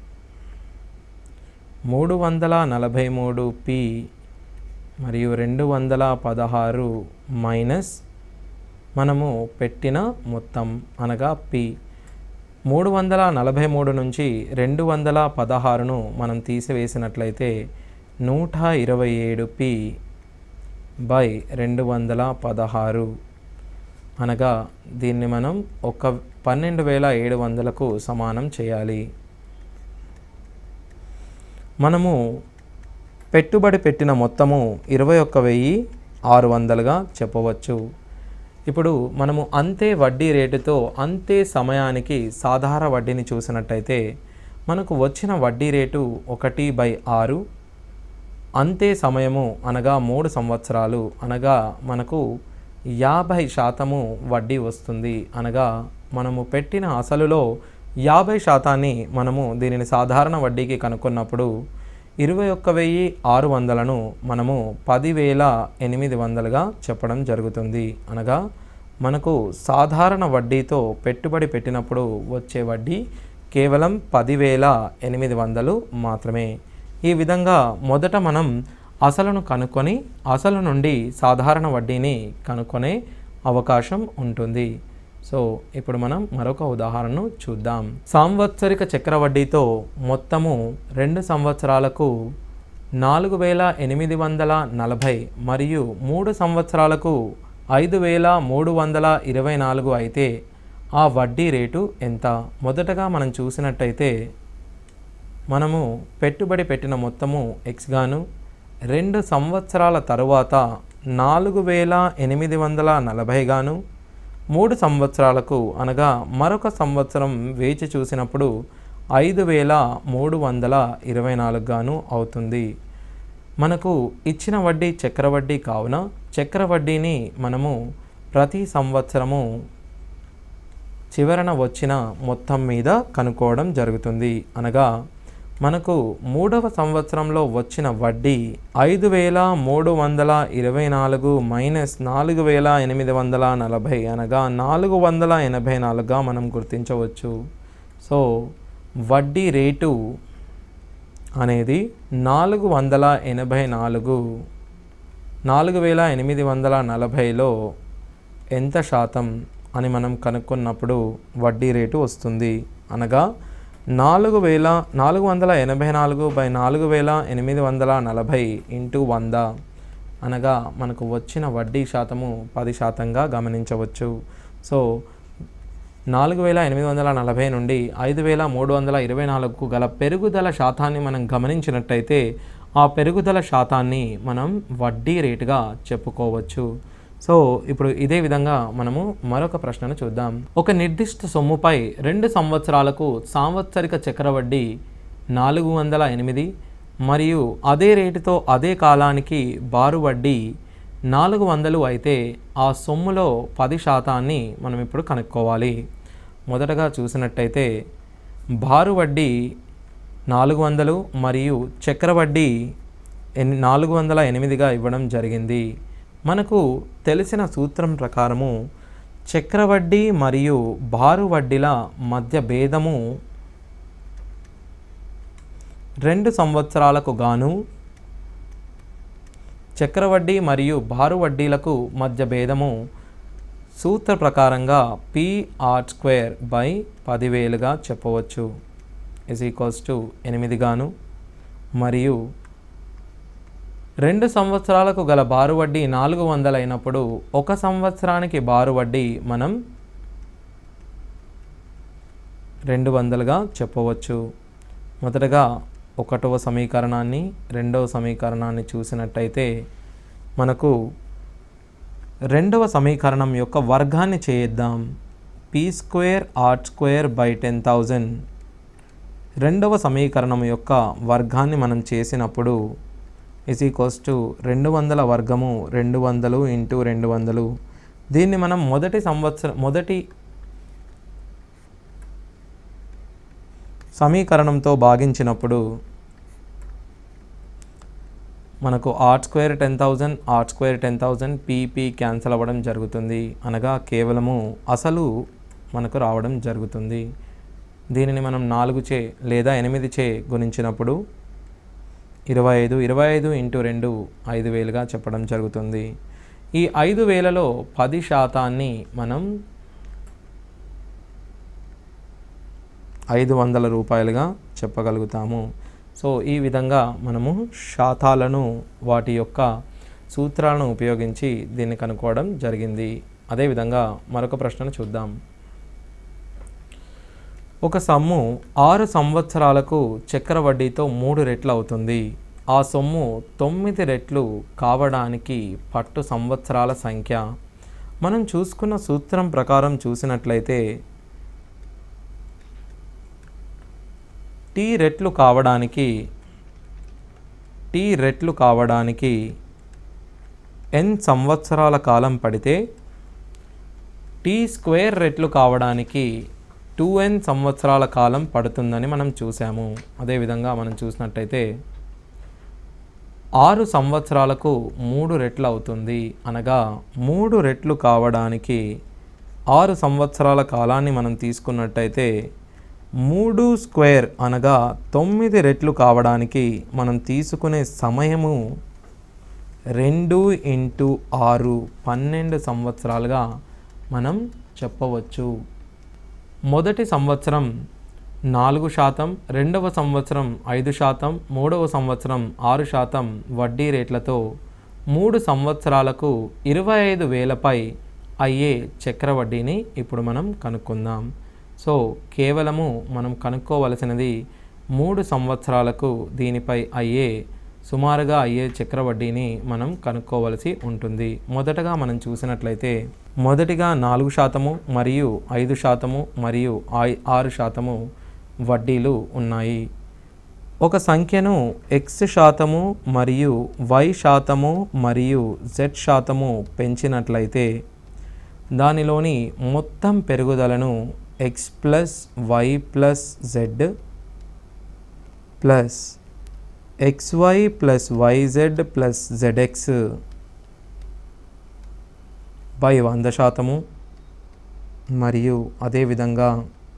మూడు వందల నలభై మూడు పి మరియు రెండు వందల పదహారు మైనస్ మనము పెట్టిన మొత్తం అనగా పి మూడు వందల నలభై మూడు నుంచి రెండు వందల పదహారును మనం తీసివేసినట్లయితే నూట ఇరవై ఏడు పి బై రెండు వందల పదహారు అనగా దీన్ని మనం ఒక పన్నెండు వేల ఏడు వందలకు సమానం చేయాలి మనము పెట్టుబడి పెట్టిన మొత్తము ఇరవై ఒక్క వెయ్యి ఆరు వందలుగా చెప్పవచ్చు ఇప్పుడు మనము అంతే వడ్డీ రేటుతో అంతే సమయానికి సాధారణ వడ్డీని చూసినట్టయితే మనకు వచ్చిన వడ్డీ రేటు ఒకటి బై ఆరు అంతే సమయము అనగా మూడు సంవత్సరాలు అనగా మనకు యాభై శాతము వడ్డీ వస్తుంది అనగా మనము పెట్టిన అసలులో యాభై శాతాన్ని మనము దీనిని సాధారణ వడ్డీకి కనుక్కున్నప్పుడు ఇరవై ఒక్క వెయ్యి ఆరు వందలను మనము పదివేల ఎనిమిది వందలుగా చెప్పడం జరుగుతుంది అనగా మనకు సాధారణ వడ్డీతో పెట్టుబడి పెట్టినప్పుడు వచ్చే వడ్డీ కేవలం పదివేల ఎనిమిది వందలు మాత్రమే ఈ విధంగా మొదట మనం అసలును కనుక్కొని అసలు నుండి సాధారణ వడ్డీని కనుక్కొనే అవకాశం ఉంటుంది సో ఇప్పుడు మనం మరొక ఉదాహరణను చూద్దాం సాంవత్సరిక చక్రవడ్డీతో మొత్తము రెండు సంవత్సరాలకు నాలుగు వేల ఎనిమిది వందల నలభై మరియు మూడు సంవత్సరాలకు ఐదు వేల మూడు వందల ఇరవై నాలుగు అయితే ఆ వడ్డీ రేటు ఎంత మొదటగా మనం చూసినట్టయితే మనము పెట్టుబడి పెట్టిన మొత్తము ఎక్స్ గాను రెండు సంవత్సరాల తరువాత నాలుగు వేల ఎనిమిది వందల నలభై గాను మూడు సంవత్సరాలకు అనగా మరొక సంవత్సరం వేచి చూసినప్పుడు ఐదు వేల మూడు వందల ఇరవై నాలుగు గాను అవుతుంది మనకు ఇచ్చిన వడ్డీ చక్రవడ్డీ కావున చక్రవడ్డీని మనము ప్రతి సంవత్సరము చివరన వచ్చిన మొత్తం మీద కనుక్కోవడం జరుగుతుంది అనగా మనకు మూడవ సంవత్సరంలో వచ్చిన వడ్డీ ఐదు వేల మూడు వందల ఇరవై నాలుగు మైనస్ నాలుగు వేల ఎనిమిది వందల నలభై అనగా నాలుగు వందల ఎనభై నాలుగుగా మనం గుర్తించవచ్చు సో వడ్డీ రేటు అనేది నాలుగు వందల ఎనభై నాలుగు నాలుగు వేల ఎనిమిది వందల నలభైలో ఎంత శాతం అని మనం కనుక్కున్నప్పుడు వడ్డీ రేటు వస్తుంది అనగా నాలుగు వేల నాలుగు వందల ఎనభై నాలుగు బై నాలుగు వేల ఎనిమిది వందల నలభై ఇంటూ వంద అనగా మనకు వచ్చిన వడ్డీ శాతము పది శాతంగా గమనించవచ్చు సో నాలుగు వేల ఎనిమిది వందల నలభై నుండి ఐదు వేల మూడు వందల ఇరవై నాలుగుకు గల పెరుగుదల శాతాన్ని మనం గమనించినట్టయితే ఆ పెరుగుదల శాతాన్ని మనం వడ్డీ రేటుగా చెప్పుకోవచ్చు సో ఇప్పుడు ఇదే విధంగా మనము మరొక ప్రశ్నను చూద్దాం ఒక నిర్దిష్ట సొమ్ముపై రెండు సంవత్సరాలకు సాంవత్సరిక చక్రవడ్డీ నాలుగు వందల ఎనిమిది మరియు అదే రేటుతో అదే కాలానికి బారు వడ్డీ నాలుగు వందలు అయితే ఆ సొమ్ములో పది శాతాన్ని మనం ఇప్పుడు కనుక్కోవాలి మొదటగా చూసినట్టయితే బారు వడ్డీ నాలుగు వందలు మరియు చక్రవడ్డీ ఎన్ నాలుగు వందల ఎనిమిదిగా ఇవ్వడం జరిగింది మనకు తెలిసిన సూత్రం ప్రకారము చక్రవడ్డీ మరియు బారు వడ్డీల మధ్య భేదము రెండు సంవత్సరాలకు గాను చక్రవడ్డీ మరియు బారు వడ్డీలకు మధ్య భేదము సూత్ర ప్రకారంగా పి ఆర్ స్క్వేర్ బై పదివేలుగా చెప్పవచ్చు ఇస్ ఈక్వల్స్ టు ఎనిమిది గాను మరియు రెండు సంవత్సరాలకు గల బారు వడ్డీ నాలుగు వందలు అయినప్పుడు ఒక సంవత్సరానికి బారు వడ్డీ మనం రెండు వందలుగా చెప్పవచ్చు మొదటగా ఒకటవ సమీకరణాన్ని రెండవ సమీకరణాన్ని చూసినట్టయితే మనకు రెండవ సమీకరణం యొక్క వర్గాన్ని చేద్దాం P square R square by ten thousand రెండవ సమీకరణం యొక్క వర్గాన్ని మనం చేసినప్పుడు ఇస్ ఈక్వల్స్ టు రెండు వందల వర్గము రెండు వందలు ఇంటూ రెండు వందలు దీన్ని మనం మొదటి సంవత్సరం మొదటి సమీకరణంతో భాగించినప్పుడు మనకు R square ten thousand R square ten thousand PP cancel అవ్వడం జరుగుతుంది అనగా కేవలము అసలు మనకు రావడం జరుగుతుంది దీనిని మనం నాలుగు చే లేదా ఎనిమిది చే గుణించినప్పుడు ఇరవై ఐదు ఇరవై ఐదు ఇంటూ రెండు ఐదు వేలుగా చెప్పడం జరుగుతుంది ఈ ఐదు వేలలో పది శాతాన్ని మనం ఐదు వందల రూపాయలుగా చెప్పగలుగుతాము సో ఈ విధంగా మనము శాతాలను వాటి యొక్క సూత్రాలను ఉపయోగించి దీన్ని కనుక్కోవడం జరిగింది అదేవిధంగా మరొక ప్రశ్నను చూద్దాం ఒక సొమ్ము ఆరు సంవత్సరాలకు చక్రవడ్డీతో మూడు రెట్లు అవుతుంది ఆ సొమ్ము తొమ్మిది రెట్లు కావడానికి పట్టు సంవత్సరాల సంఖ్య మనం చూసుకున్న సూత్రం ప్రకారం చూసినట్లయితే టీ రెట్లు కావడానికి టీ రెట్లు కావడానికి ఎన్ సంవత్సరాల కాలం పడితే టీ స్క్వేర్ రెట్లు కావడానికి టూ ఎన్ సంవత్సరాల కాలం పడుతుందని మనం చూసాము అదేవిధంగా మనం చూసినట్టయితే ఆరు సంవత్సరాలకు మూడు రెట్లు అవుతుంది అనగా మూడు రెట్లు కావడానికి ఆరు సంవత్సరాల కాలాన్ని మనం తీసుకున్నట్టయితే మూడు స్క్వేర్ అనగా తొమ్మిది రెట్లు కావడానికి మనం తీసుకునే సమయము రెండు ఇంటూ ఆరు పన్నెండు సంవత్సరాలుగా మనం చెప్పవచ్చు మొదటి సంవత్సరం నాలుగు శాతం రెండవ సంవత్సరం ఐదు శాతం మూడవ సంవత్సరం ఆరు శాతం వడ్డీ రేట్లతో మూడు సంవత్సరాలకు ఇరవై ఐదు వేలపై అయ్యే చక్రవడ్డీని ఇప్పుడు మనం కనుక్కుందాం సో కేవలము మనం కనుక్కోవలసినది మూడు సంవత్సరాలకు దీనిపై అయ్యే సుమారుగా అయ్యే చక్రవడ్డీని మనం కనుక్కోవలసి ఉంటుంది మొదటగా మనం చూసినట్లయితే మొదటిగా నాలుగు శాతము మరియు ఐదు శాతము మరియు ఐ- ఆరు శాతము వడ్డీలు ఉన్నాయి ఒక సంఖ్యను ఎక్స్ శాతము మరియు వై శాతము మరియు జెడ్ శాతము పెంచినట్లయితే దానిలోని మొత్తం పెరుగుదలను X plus Y plus Z plus XY plus YZ plus ZX by వంద శాతము మరియు అదేవిధంగా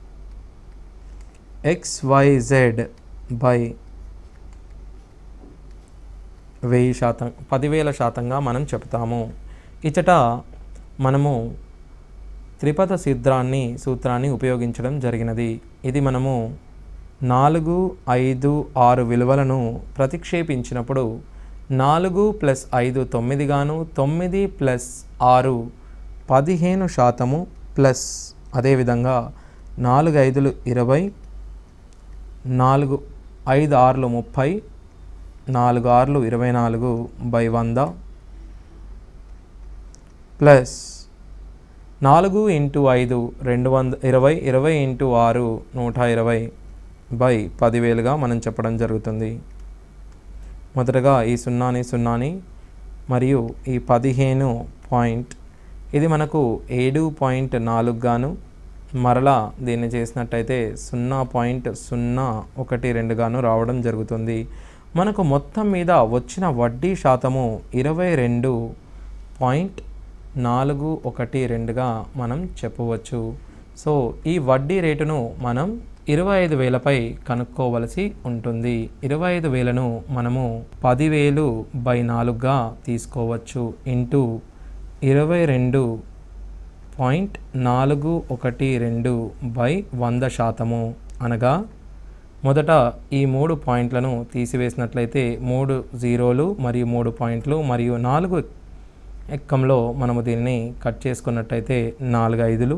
ఎక్స్వైజెడ్ బై వెయ్యి శాతం పదివేల శాతంగా మనం చెప్తాము ఇచట మనము త్రిపద సిద్ధాన్ని సూత్రాన్ని ఉపయోగించడం జరిగినది ఇది మనము నాలుగు ఐదు ఆరు విలువలను ప్రతిక్షేపించినప్పుడు నాలుగు ప్లస్ ఐదు తొమ్మిదిగాను తొమ్మిది ప్లస్ ఆరు పదిహేను శాతము ప్లస్ అదేవిధంగా నాలుగు ఐదులు ఇరవై నాలుగు ఐదు ఆరులు ముప్పై నాలుగు ఆరులు ఇరవై నాలుగు బై వంద ప్లస్ నాలుగు ఇంటూ ఐదు రెండు వంద ఇరవై ఇరవై ఇంటూ ఆరు నూట ఇరవై బై పదివేలుగా మనం చెప్పడం జరుగుతుంది మొదటగా ఈ సున్నాని సున్నాని మరియు ఈ పదిహేను పాయింట్ ఇది మనకు ఏడు పాయింట్ నాలుగు గాను మరలా దీన్ని చేసినట్టయితే సున్నా పాయింట్ సున్నా ఒకటి రెండుగాను రావడం జరుగుతుంది మనకు మొత్తం మీద వచ్చిన వడ్డీ శాతము ఇరవై రెండు పాయింట్ నాలుగు ఒకటి రెండుగా మనం చెప్పవచ్చు సో ఈ వడ్డీ రేటును మనం ఇరవై ఐదు వేలపై కనుక్కోవలసి ఉంటుంది ఇరవై ఐదు వేలను మనము పదివేలు బై నాలుగుగా తీసుకోవచ్చు ఇంటూ ఇరవై రెండు పాయింట్ నాలుగు ఒకటి రెండు బై వంద శాతము అనగా మొదట ఈ మూడు పాయింట్లను తీసివేసినట్లయితే మూడు జీరోలు మరియు మూడు పాయింట్లు మరియు నాలుగు ఎక్కంలో మనము దీన్ని కట్ చేసుకున్నట్టయితే నాలుగు ఐదులు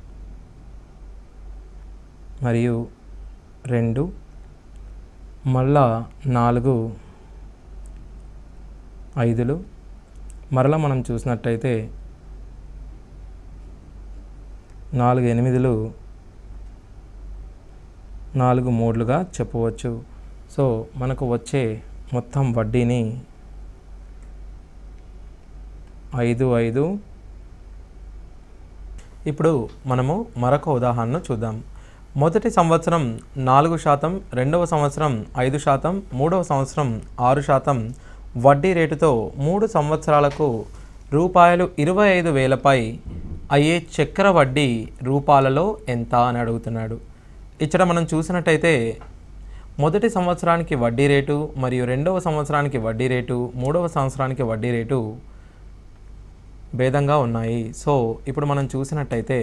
మరియు రెండు మళ్ళా నాలుగు ఐదులు మరలా మనం చూసినట్టయితే నాలుగు ఎనిమిదిలు నాలుగు మూడులుగా చెప్పవచ్చు సో మనకు వచ్చే మొత్తం వడ్డీని ఐదు ఐదు ఇప్పుడు మనము మరొక ఉదాహరణ చూద్దాం మొదటి సంవత్సరం నాలుగు శాతం రెండవ సంవత్సరం ఐదు శాతం మూడవ సంవత్సరం ఆరు శాతం వడ్డీ రేటుతో మూడు సంవత్సరాలకు రూపాయలు ఇరవై ఐదు వేలపై అయ్యే చక్కెర వడ్డీ రూపాలలో ఎంత అని అడుగుతున్నాడు ఇక్కడ మనం చూసినట్టయితే మొదటి సంవత్సరానికి వడ్డీ రేటు మరియు రెండవ సంవత్సరానికి వడ్డీ రేటు మూడవ సంవత్సరానికి వడ్డీ రేటు భేదంగా ఉన్నాయి సో ఇప్పుడు మనం చూసినట్టయితే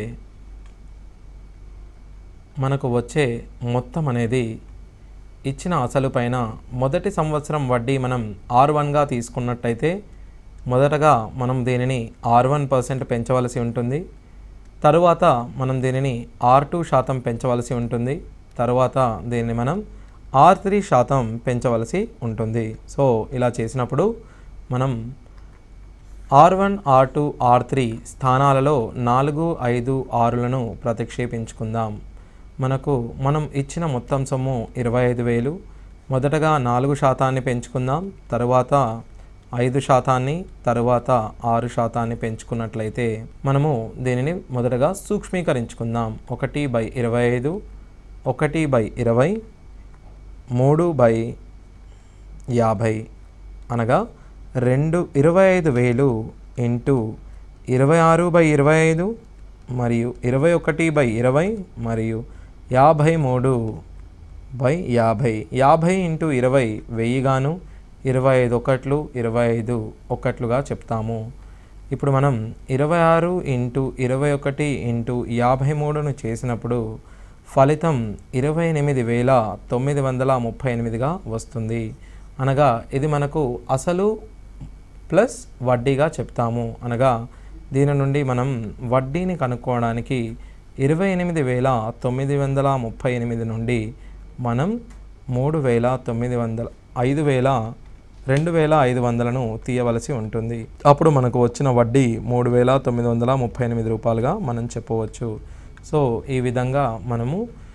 మనకు వచ్చే మొత్తం అనేది ఇచ్చిన అసలు పైన మొదటి సంవత్సరం వడ్డీ మనం ఆర్ వన్గా తీసుకున్నట్టయితే మొదటగా మనం దీనిని ఆర్ వన్ పర్సెంట్ పెంచవలసి ఉంటుంది తరువాత మనం దీనిని ఆర్ టూ శాతం పెంచవలసి ఉంటుంది తరువాత దీన్ని మనం ఆర్ త్రీ శాతం పెంచవలసి ఉంటుంది సో ఇలా చేసినప్పుడు మనం R one R two R three స్థానాలలో నాలుగు ఐదు ఆరులను ప్రతిక్షేపించుకుందాం మనకు మనం ఇచ్చిన మొత్తం సొమ్ము ఇరవై ఐదు వేలు మొదటగా నాలుగు శాతాన్ని పెంచుకుందాం తరువాత ఐదు శాతాన్ని తరువాత ఆరు శాతాన్ని పెంచుకున్నట్లయితే మనము దీనిని మొదటగా సూక్ష్మీకరించుకుందాం ఒకటి బై ఇరవై ఐదు ఒకటి బై ఇరవై మూడు బై యాభై అనగా రెండు ఇరవై ఐదు వేలు ఇంటూ ఇరవై ఆరు బై ఇరవై ఐదు మరియు ఇరవై ఒకటి బై ఇరవై మరియు యాభై మూడు బై యాభై యాభై ఇంటూ ఇరవై వెయ్యిగాను ఇరవై ఐదు ఒకట్లు ఇరవై ఐదు ఒకట్లుగా చెప్తాము ఇప్పుడు మనం ఇరవై ఆరు ఇంటూ ఇరవై ఒకటి ఇంటూ యాభై మూడును చేసినప్పుడు ఫలితం ఇరవై ఎనిమిది వేల తొమ్మిది వందల ముప్పై ఎనిమిదిగా వస్తుంది అనగా ఇది మనకు అసలు ప్లస్ వడ్డీగా చెప్తాము అనగా దీని నుండి మనం వడ్డీని కనుక్కోవడానికి ఇరవై ఎనిమిది వేల తొమ్మిది వందల ముప్పై ఎనిమిది నుండి మనం మూడు వేల తొమ్మిది వందల ఐదు వేల రెండు వేల ఐదు వందలను తీయవలసి ఉంటుంది అప్పుడు మనకు వచ్చిన వడ్డీ మూడు వేల తొమ్మిది వందల ముప్పై ఎనిమిది రూపాయలుగా మనం చెప్పవచ్చు సో ఈ విధంగా మనము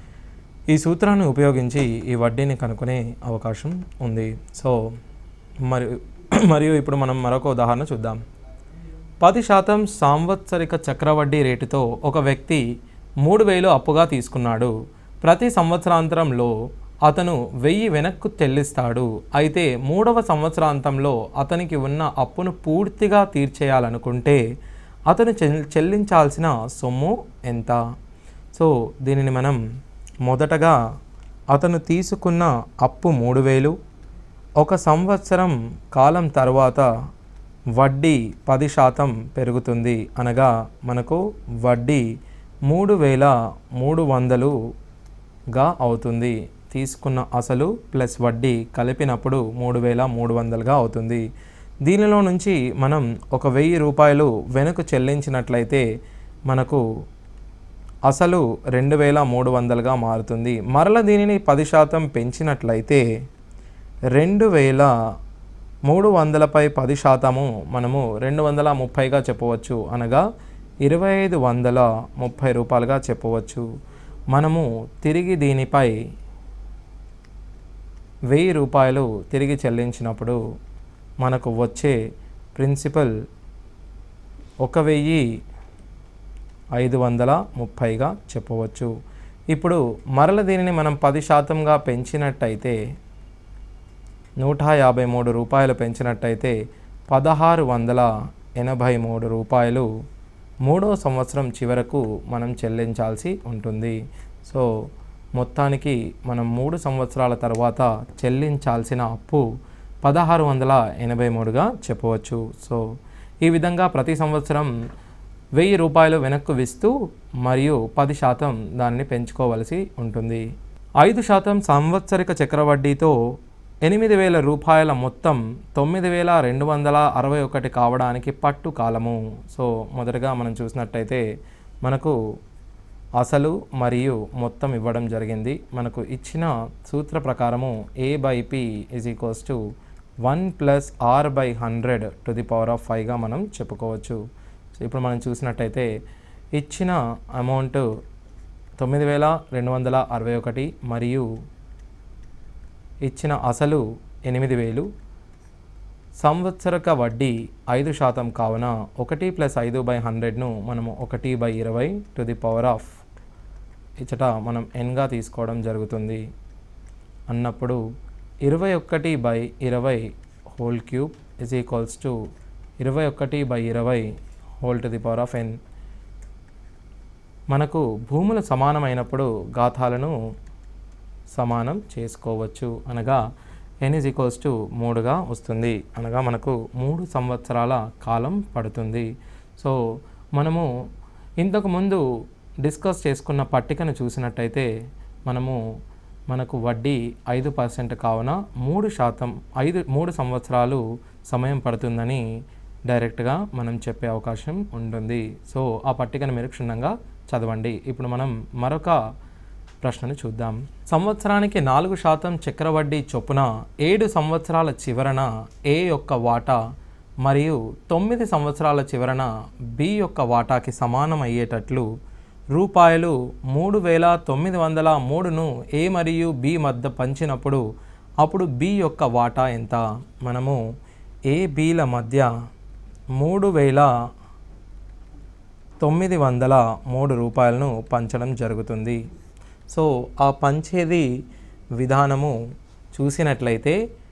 ఈ సూత్రాన్ని ఉపయోగించి ఈ వడ్డీని కనుక్కునే అవకాశం ఉంది సో మరియు మరియు ఇప్పుడు మనం మరొక ఉదాహరణ చూద్దాం పది శాతం సాంవత్సరిక చక్రవడ్డీ రేటుతో ఒక వ్యక్తి మూడు వేలు అప్పుగా తీసుకున్నాడు ప్రతి సంవత్సరాంతరంలో అతను వెయ్యి వెనక్కు చెల్లిస్తాడు అయితే మూడవ సంవత్సరాంతంలో అతనికి ఉన్న అప్పును పూర్తిగా తీర్చేయాలనుకుంటే అతను చెల్ చెల్లించాల్సిన సొమ్ము ఎంత సో దీనిని మనం మొదటగా అతను తీసుకున్న అప్పు మూడు వేలు ఒక సంవత్సరం కాలం తర్వాత వడ్డీ పది శాతం పెరుగుతుంది అనగా మనకు వడ్డీ మూడు వేల మూడు వందలుగా అవుతుంది తీసుకున్న అసలు ప్లస్ వడ్డీ కలిపినప్పుడు మూడు వేల మూడు వందలుగా అవుతుంది దీనిలో నుంచి మనం ఒక వెయ్యి రూపాయలు వెనుక చెల్లించినట్లయితే మనకు అసలు రెండు వేల మూడు వందలుగా మారుతుంది మరల దీనిని పది శాతం పెంచినట్లయితే రెండు వేల మూడు వందలపై పది శాతము మనము రెండు వందల ముప్పైగా చెప్పవచ్చు అనగా ఇరవై ఐదు వందల ముప్పై రూపాయలుగా చెప్పవచ్చు మనము తిరిగి దీనిపై వెయ్యి రూపాయలు తిరిగి చెల్లించినప్పుడు మనకు వచ్చే ప్రిన్సిపల్ ఒక వెయ్యి ఐదు వందల ముప్పైగా చెప్పవచ్చు ఇప్పుడు మరల దీనిని మనం పది శాతంగా పెంచినట్టయితే నూట యాభై మూడు రూపాయలు పెంచినట్టయితే పదహారు వందల ఎనభై మూడు రూపాయలు మూడో సంవత్సరం చివరకు మనం చెల్లించాల్సి ఉంటుంది సో మొత్తానికి మనం మూడు సంవత్సరాల తర్వాత చెల్లించాల్సిన అప్పు పదహారు వందల ఎనభై మూడుగా చెప్పవచ్చు సో ఈ విధంగా ప్రతి సంవత్సరం వెయ్యి రూపాయలు వెనక్కు ఇస్తూ మరియు పది శాతం దాన్ని పెంచుకోవలసి ఉంటుంది ఐదు శాతం సంవత్సరిక చక్రవడ్డీతో ఎనిమిది వేల రూపాయల మొత్తం తొమ్మిది వేల రెండు వందల అరవై ఒకటి కావడానికి పట్టు కాలము సో మొదటగా మనం చూసినట్టయితే మనకు అసలు మరియు మొత్తం ఇవ్వడం జరిగింది మనకు ఇచ్చిన సూత్ర ప్రకారము A by P is equals to one plus R by hundred to the power of ఫైవ్గా మనం చెప్పుకోవచ్చు సో ఇప్పుడు మనం చూసినట్టయితే ఇచ్చిన అమౌంట్ తొమ్మిది వేల రెండు వందల అరవై ఒకటి మరియు ఇచ్చిన అసలు ఎనిమిది వేలు సంవత్సరక వడ్డీ ఐదు శాతం కావున ఒకటి ప్లస్ ఐదు బై హండ్రెడ్ను మనము ఒకటి బై ఇరవై టు ది పవర్ ఆఫ్ ఇచ్చట మనం ఎన్గా తీసుకోవడం జరుగుతుంది అన్నప్పుడు ఇరవై ఒకటి బై ఇరవై whole cube is equals to ఇరవై ఒకటి బై ఇరవై whole to the power of N మనకు భూములు సమానమైనప్పుడు ఘాతాలను సమానం చేసుకోవచ్చు అనగా ఎన్ ఈజ్ ఈక్వల్స్ టు మూడుగా వస్తుంది అనగా మనకు మూడు సంవత్సరాల కాలం పడుతుంది సో మనము ఇంతకు ముందు డిస్కస్ చేసుకున్న పట్టికను చూసినట్టయితే మనము మనకు వడ్డీ ఐదు పర్సెంట్ కావున మూడు శాతం ఐదు మూడు సంవత్సరాలు సమయం పడుతుందని డైరెక్ట్గా మనం చెప్పే అవకాశం ఉంటుంది సో ఆ పట్టికను మీరు క్షుణ్ణంగా చదవండి ఇప్పుడు మనం మరొక ప్రశ్నను చూద్దాం సంవత్సరానికి నాలుగు శాతం చక్రవడ్డీ చొప్పున ఏడు సంవత్సరాల చివరన ఏ యొక్క వాటా మరియు తొమ్మిది సంవత్సరాల చివరన బి యొక్క వాటాకి సమానం అయ్యేటట్లు రూపాయలు మూడు వేల తొమ్మిది వందల మూడును ఏ మరియు బి మధ్య పంచినప్పుడు అప్పుడు బి యొక్క వాటా ఎంత మనము ఏ బిల మధ్య మూడు వేల తొమ్మిది వందల మూడు రూపాయలను పంచడం జరుగుతుంది సో ఆ పంచేది విధానము చూసినట్లయితే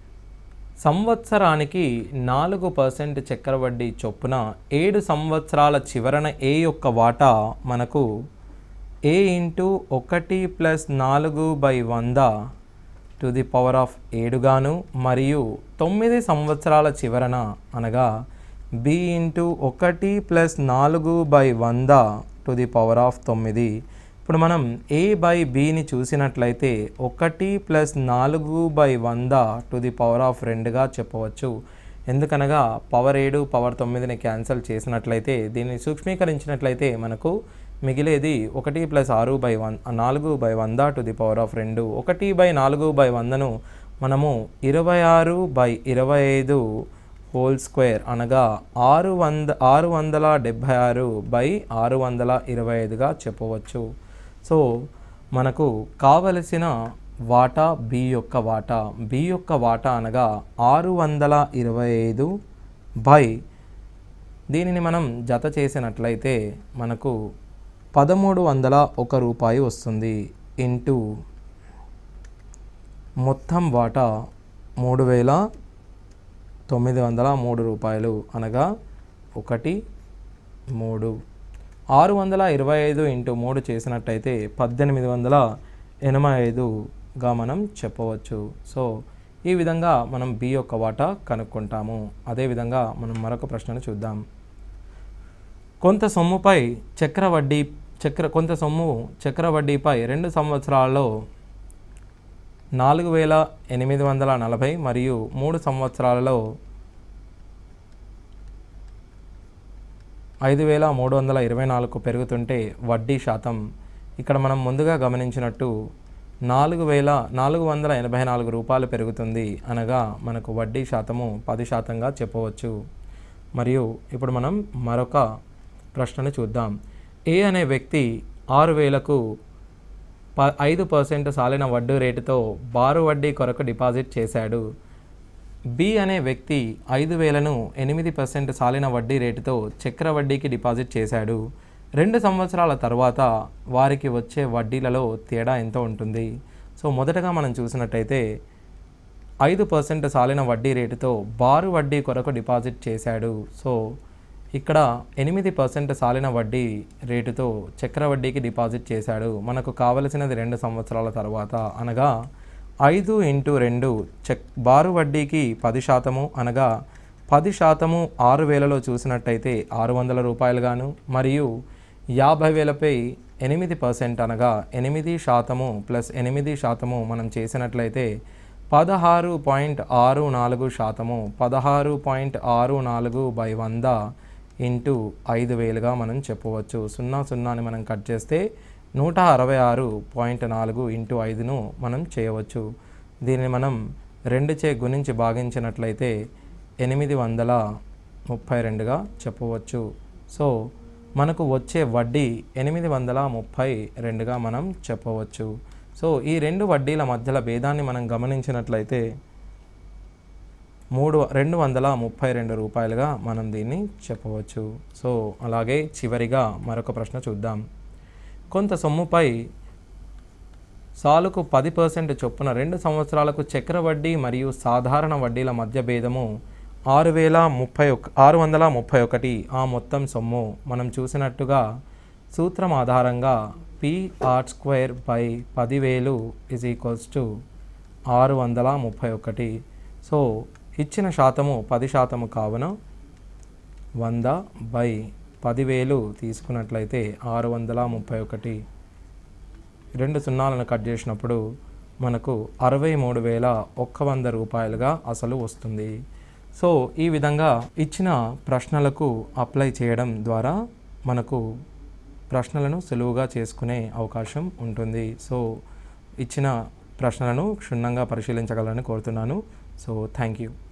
సంవత్సరానికి నాలుగు పర్సెంట్ చక్రవడ్డీ చొప్పున ఏడు సంవత్సరాల చివరన ఏ యొక్క వాటా మనకు ఏ ఇంటూ ఒకటి ప్లస్ నాలుగు బై వంద టు ది పవర్ ఆఫ్ ఏడుగాను మరియు తొమ్మిది సంవత్సరాల చివరన అనగా బి ఇంటూ ఒకటి ప్లస్ నాలుగు బై వంద టు ది పవర్ ఆఫ్ తొమ్మిది ఇప్పుడు మనం ఏ బై బిని చూసినట్లయితే ఒకటి ప్లస్ నాలుగు బై వంద టు ది పవర్ ఆఫ్ రెండుగా చెప్పవచ్చు ఎందుకనగా పవర్ ఏడు పవర్ తొమ్మిదిని క్యాన్సిల్ చేసినట్లయితే దీన్ని సూక్ష్మీకరించినట్లయితే మనకు మిగిలేది ఒకటి ప్లస్ ఆరు బై వన్ నాలుగు బై వంద టు ది పవర్ ఆఫ్ రెండు ఒకటి బై నాలుగు బై వందను మనము ఇరవై ఆరు బై ఇరవై ఐదు హోల్ స్క్వేర్ అనగా ఆరు వంద ఆరు వందల డెబ్భై ఆరు బై ఆరు వందల ఇరవై ఐదుగా చెప్పవచ్చు సో మనకు కావలసిన వాటా బి యొక్క వాటా బి యొక్క వాటా అనగా ఆరు వందల ఇరవై ఐదు బై దీనిని మనం జత చేసినట్లయితే మనకు పదమూడు వందల ఒక రూపాయి వస్తుంది ఇంటూ మొత్తం వాటా మూడు వేల తొమ్మిది వందల మూడు రూపాయలు అనగా ఒకటి మూడు ఆరు వందల ఇరవై ఐదు ఇంటూ మూడు చేసినట్టయితే పద్దెనిమిది వందల ఎనభై ఐదుగా మనం చెప్పవచ్చు సో ఈ విధంగా మనం బి యొక్క వాటా కనుక్కుంటాము అదేవిధంగా మనం మరొక ప్రశ్నను చూద్దాం కొంత సొమ్ముపై చక్రవడ్డీ చక్ర కొంత సొమ్ము చక్రవడ్డీపై రెండు సంవత్సరాల్లో నాలుగు వేల ఎనిమిది వందల నలభై మరియు మూడు సంవత్సరాలలో ఐదు వేల మూడు వందల ఇరవై నాలుగు పెరుగుతుంటే వడ్డీ శాతం ఇక్కడ మనం ముందుగా గమనించినట్టు నాలుగు వేల నాలుగు వందల ఎనభై నాలుగు రూపాయలు పెరుగుతుంది అనగా మనకు వడ్డీ శాతము పది శాతంగా చెప్పవచ్చు మరియు ఇప్పుడు మనం మరొక ప్రశ్నను చూద్దాం ఏ అనే వ్యక్తి ఆరు వేలకు ప ఐదు పర్సెంట్ సాలిన వడ్డీ రేటుతో బారు వడ్డీ కొరకు డిపాజిట్ చేశాడు బి అనే వ్యక్తి ఐదు వేలను ఎనిమిది పర్సెంట్ సాలిన వడ్డీ రేటుతో చక్ర వడ్డీకి డిపాజిట్ చేశాడు రెండు సంవత్సరాల తర్వాత వారికి వచ్చే వడ్డీలలో తేడా ఎంత ఉంటుంది సో మొదటగా మనం చూసినట్టయితే ఐదు పర్సెంట్ సాలిన వడ్డీ రేటుతో బారు వడ్డీ కొరకు డిపాజిట్ చేశాడు సో ఇక్కడ ఎనిమిది పర్సెంట్ సాలిన వడ్డీ రేటుతో చక్ర వడ్డీకి డిపాజిట్ చేశాడు మనకు కావలసినది రెండు సంవత్సరాల తర్వాత అనగా ఐదు ఇంటూ రెండు చెక్ బారు వడ్డీకి పది శాతము అనగా పది శాతము ఆరు వేలలో చూసినట్టయితే ఆరు వందల రూపాయలుగాను మరియు యాభై వేలపై ఎనిమిది పర్సెంట్ అనగా ఎనిమిది శాతము ప్లస్ ఎనిమిది శాతము మనం చేసినట్లయితే పదహారు పాయింట్ ఆరు నాలుగు శాతము పదహారు పాయింట్ ఆరు నాలుగు బై వంద ఇంటూ ఐదు వేలుగా మనం చెప్పవచ్చు సున్నా సున్నాని మనం కట్ చేస్తే నూట అరవై ఆరు పాయింట్ నాలుగు ఇంటూ ఐదును మనం చేయవచ్చు దీన్ని మనం రెండు చే గుణించి భాగించినట్లయితే ఎనిమిది వందల ముప్పై రెండుగా చెప్పవచ్చు సో మనకు వచ్చే వడ్డీ ఎనిమిది వందల ముప్పై రెండుగా మనం చెప్పవచ్చు సో ఈ రెండు వడ్డీల మధ్యల భేదాన్ని మనం గమనించినట్లయితే మూడు రెండు వందల ముప్పై రెండు రూపాయలుగా మనం దీన్ని చెప్పవచ్చు సో అలాగే చివరిగా మరొక ప్రశ్న చూద్దాం కొంత సొమ్ముపై సాలుకు పది పర్సెంట్ చొప్పున రెండు సంవత్సరాలకు చక్ర వడ్డీ మరియు సాధారణ వడ్డీల మధ్య భేదము ఆరు వేల ముప్పై ఒక ఆరు వందల ముప్పై ఒకటి ఆ మొత్తం సొమ్ము మనం చూసినట్టుగా సూత్రం ఆధారంగా పి ఆర్ స్క్వేర్ బై పదివేలు ఇజ్ ఈక్వల్స్ టు ఆరు వందల ముప్పై ఒకటి సో ఇచ్చిన శాతము పది శాతము కావున వంద బై పదివేలు తీసుకున్నట్లయితే ఆరు వందల ముప్పై ఒకటి రెండు సున్నాలను కట్ చేసినప్పుడు మనకు అరవై మూడు వేల ఒక్క వంద రూపాయలుగా అసలు వస్తుంది సో ఈ విధంగా ఇచ్చిన ప్రశ్నలకు అప్లై చేయడం ద్వారా మనకు ప్రశ్నలను సులువుగా చేసుకునే అవకాశం ఉంటుంది సో ఇచ్చిన ప్రశ్నలను క్షుణ్ణంగా పరిశీలించగలని కోరుతున్నాను సో థ్యాంక్ యూ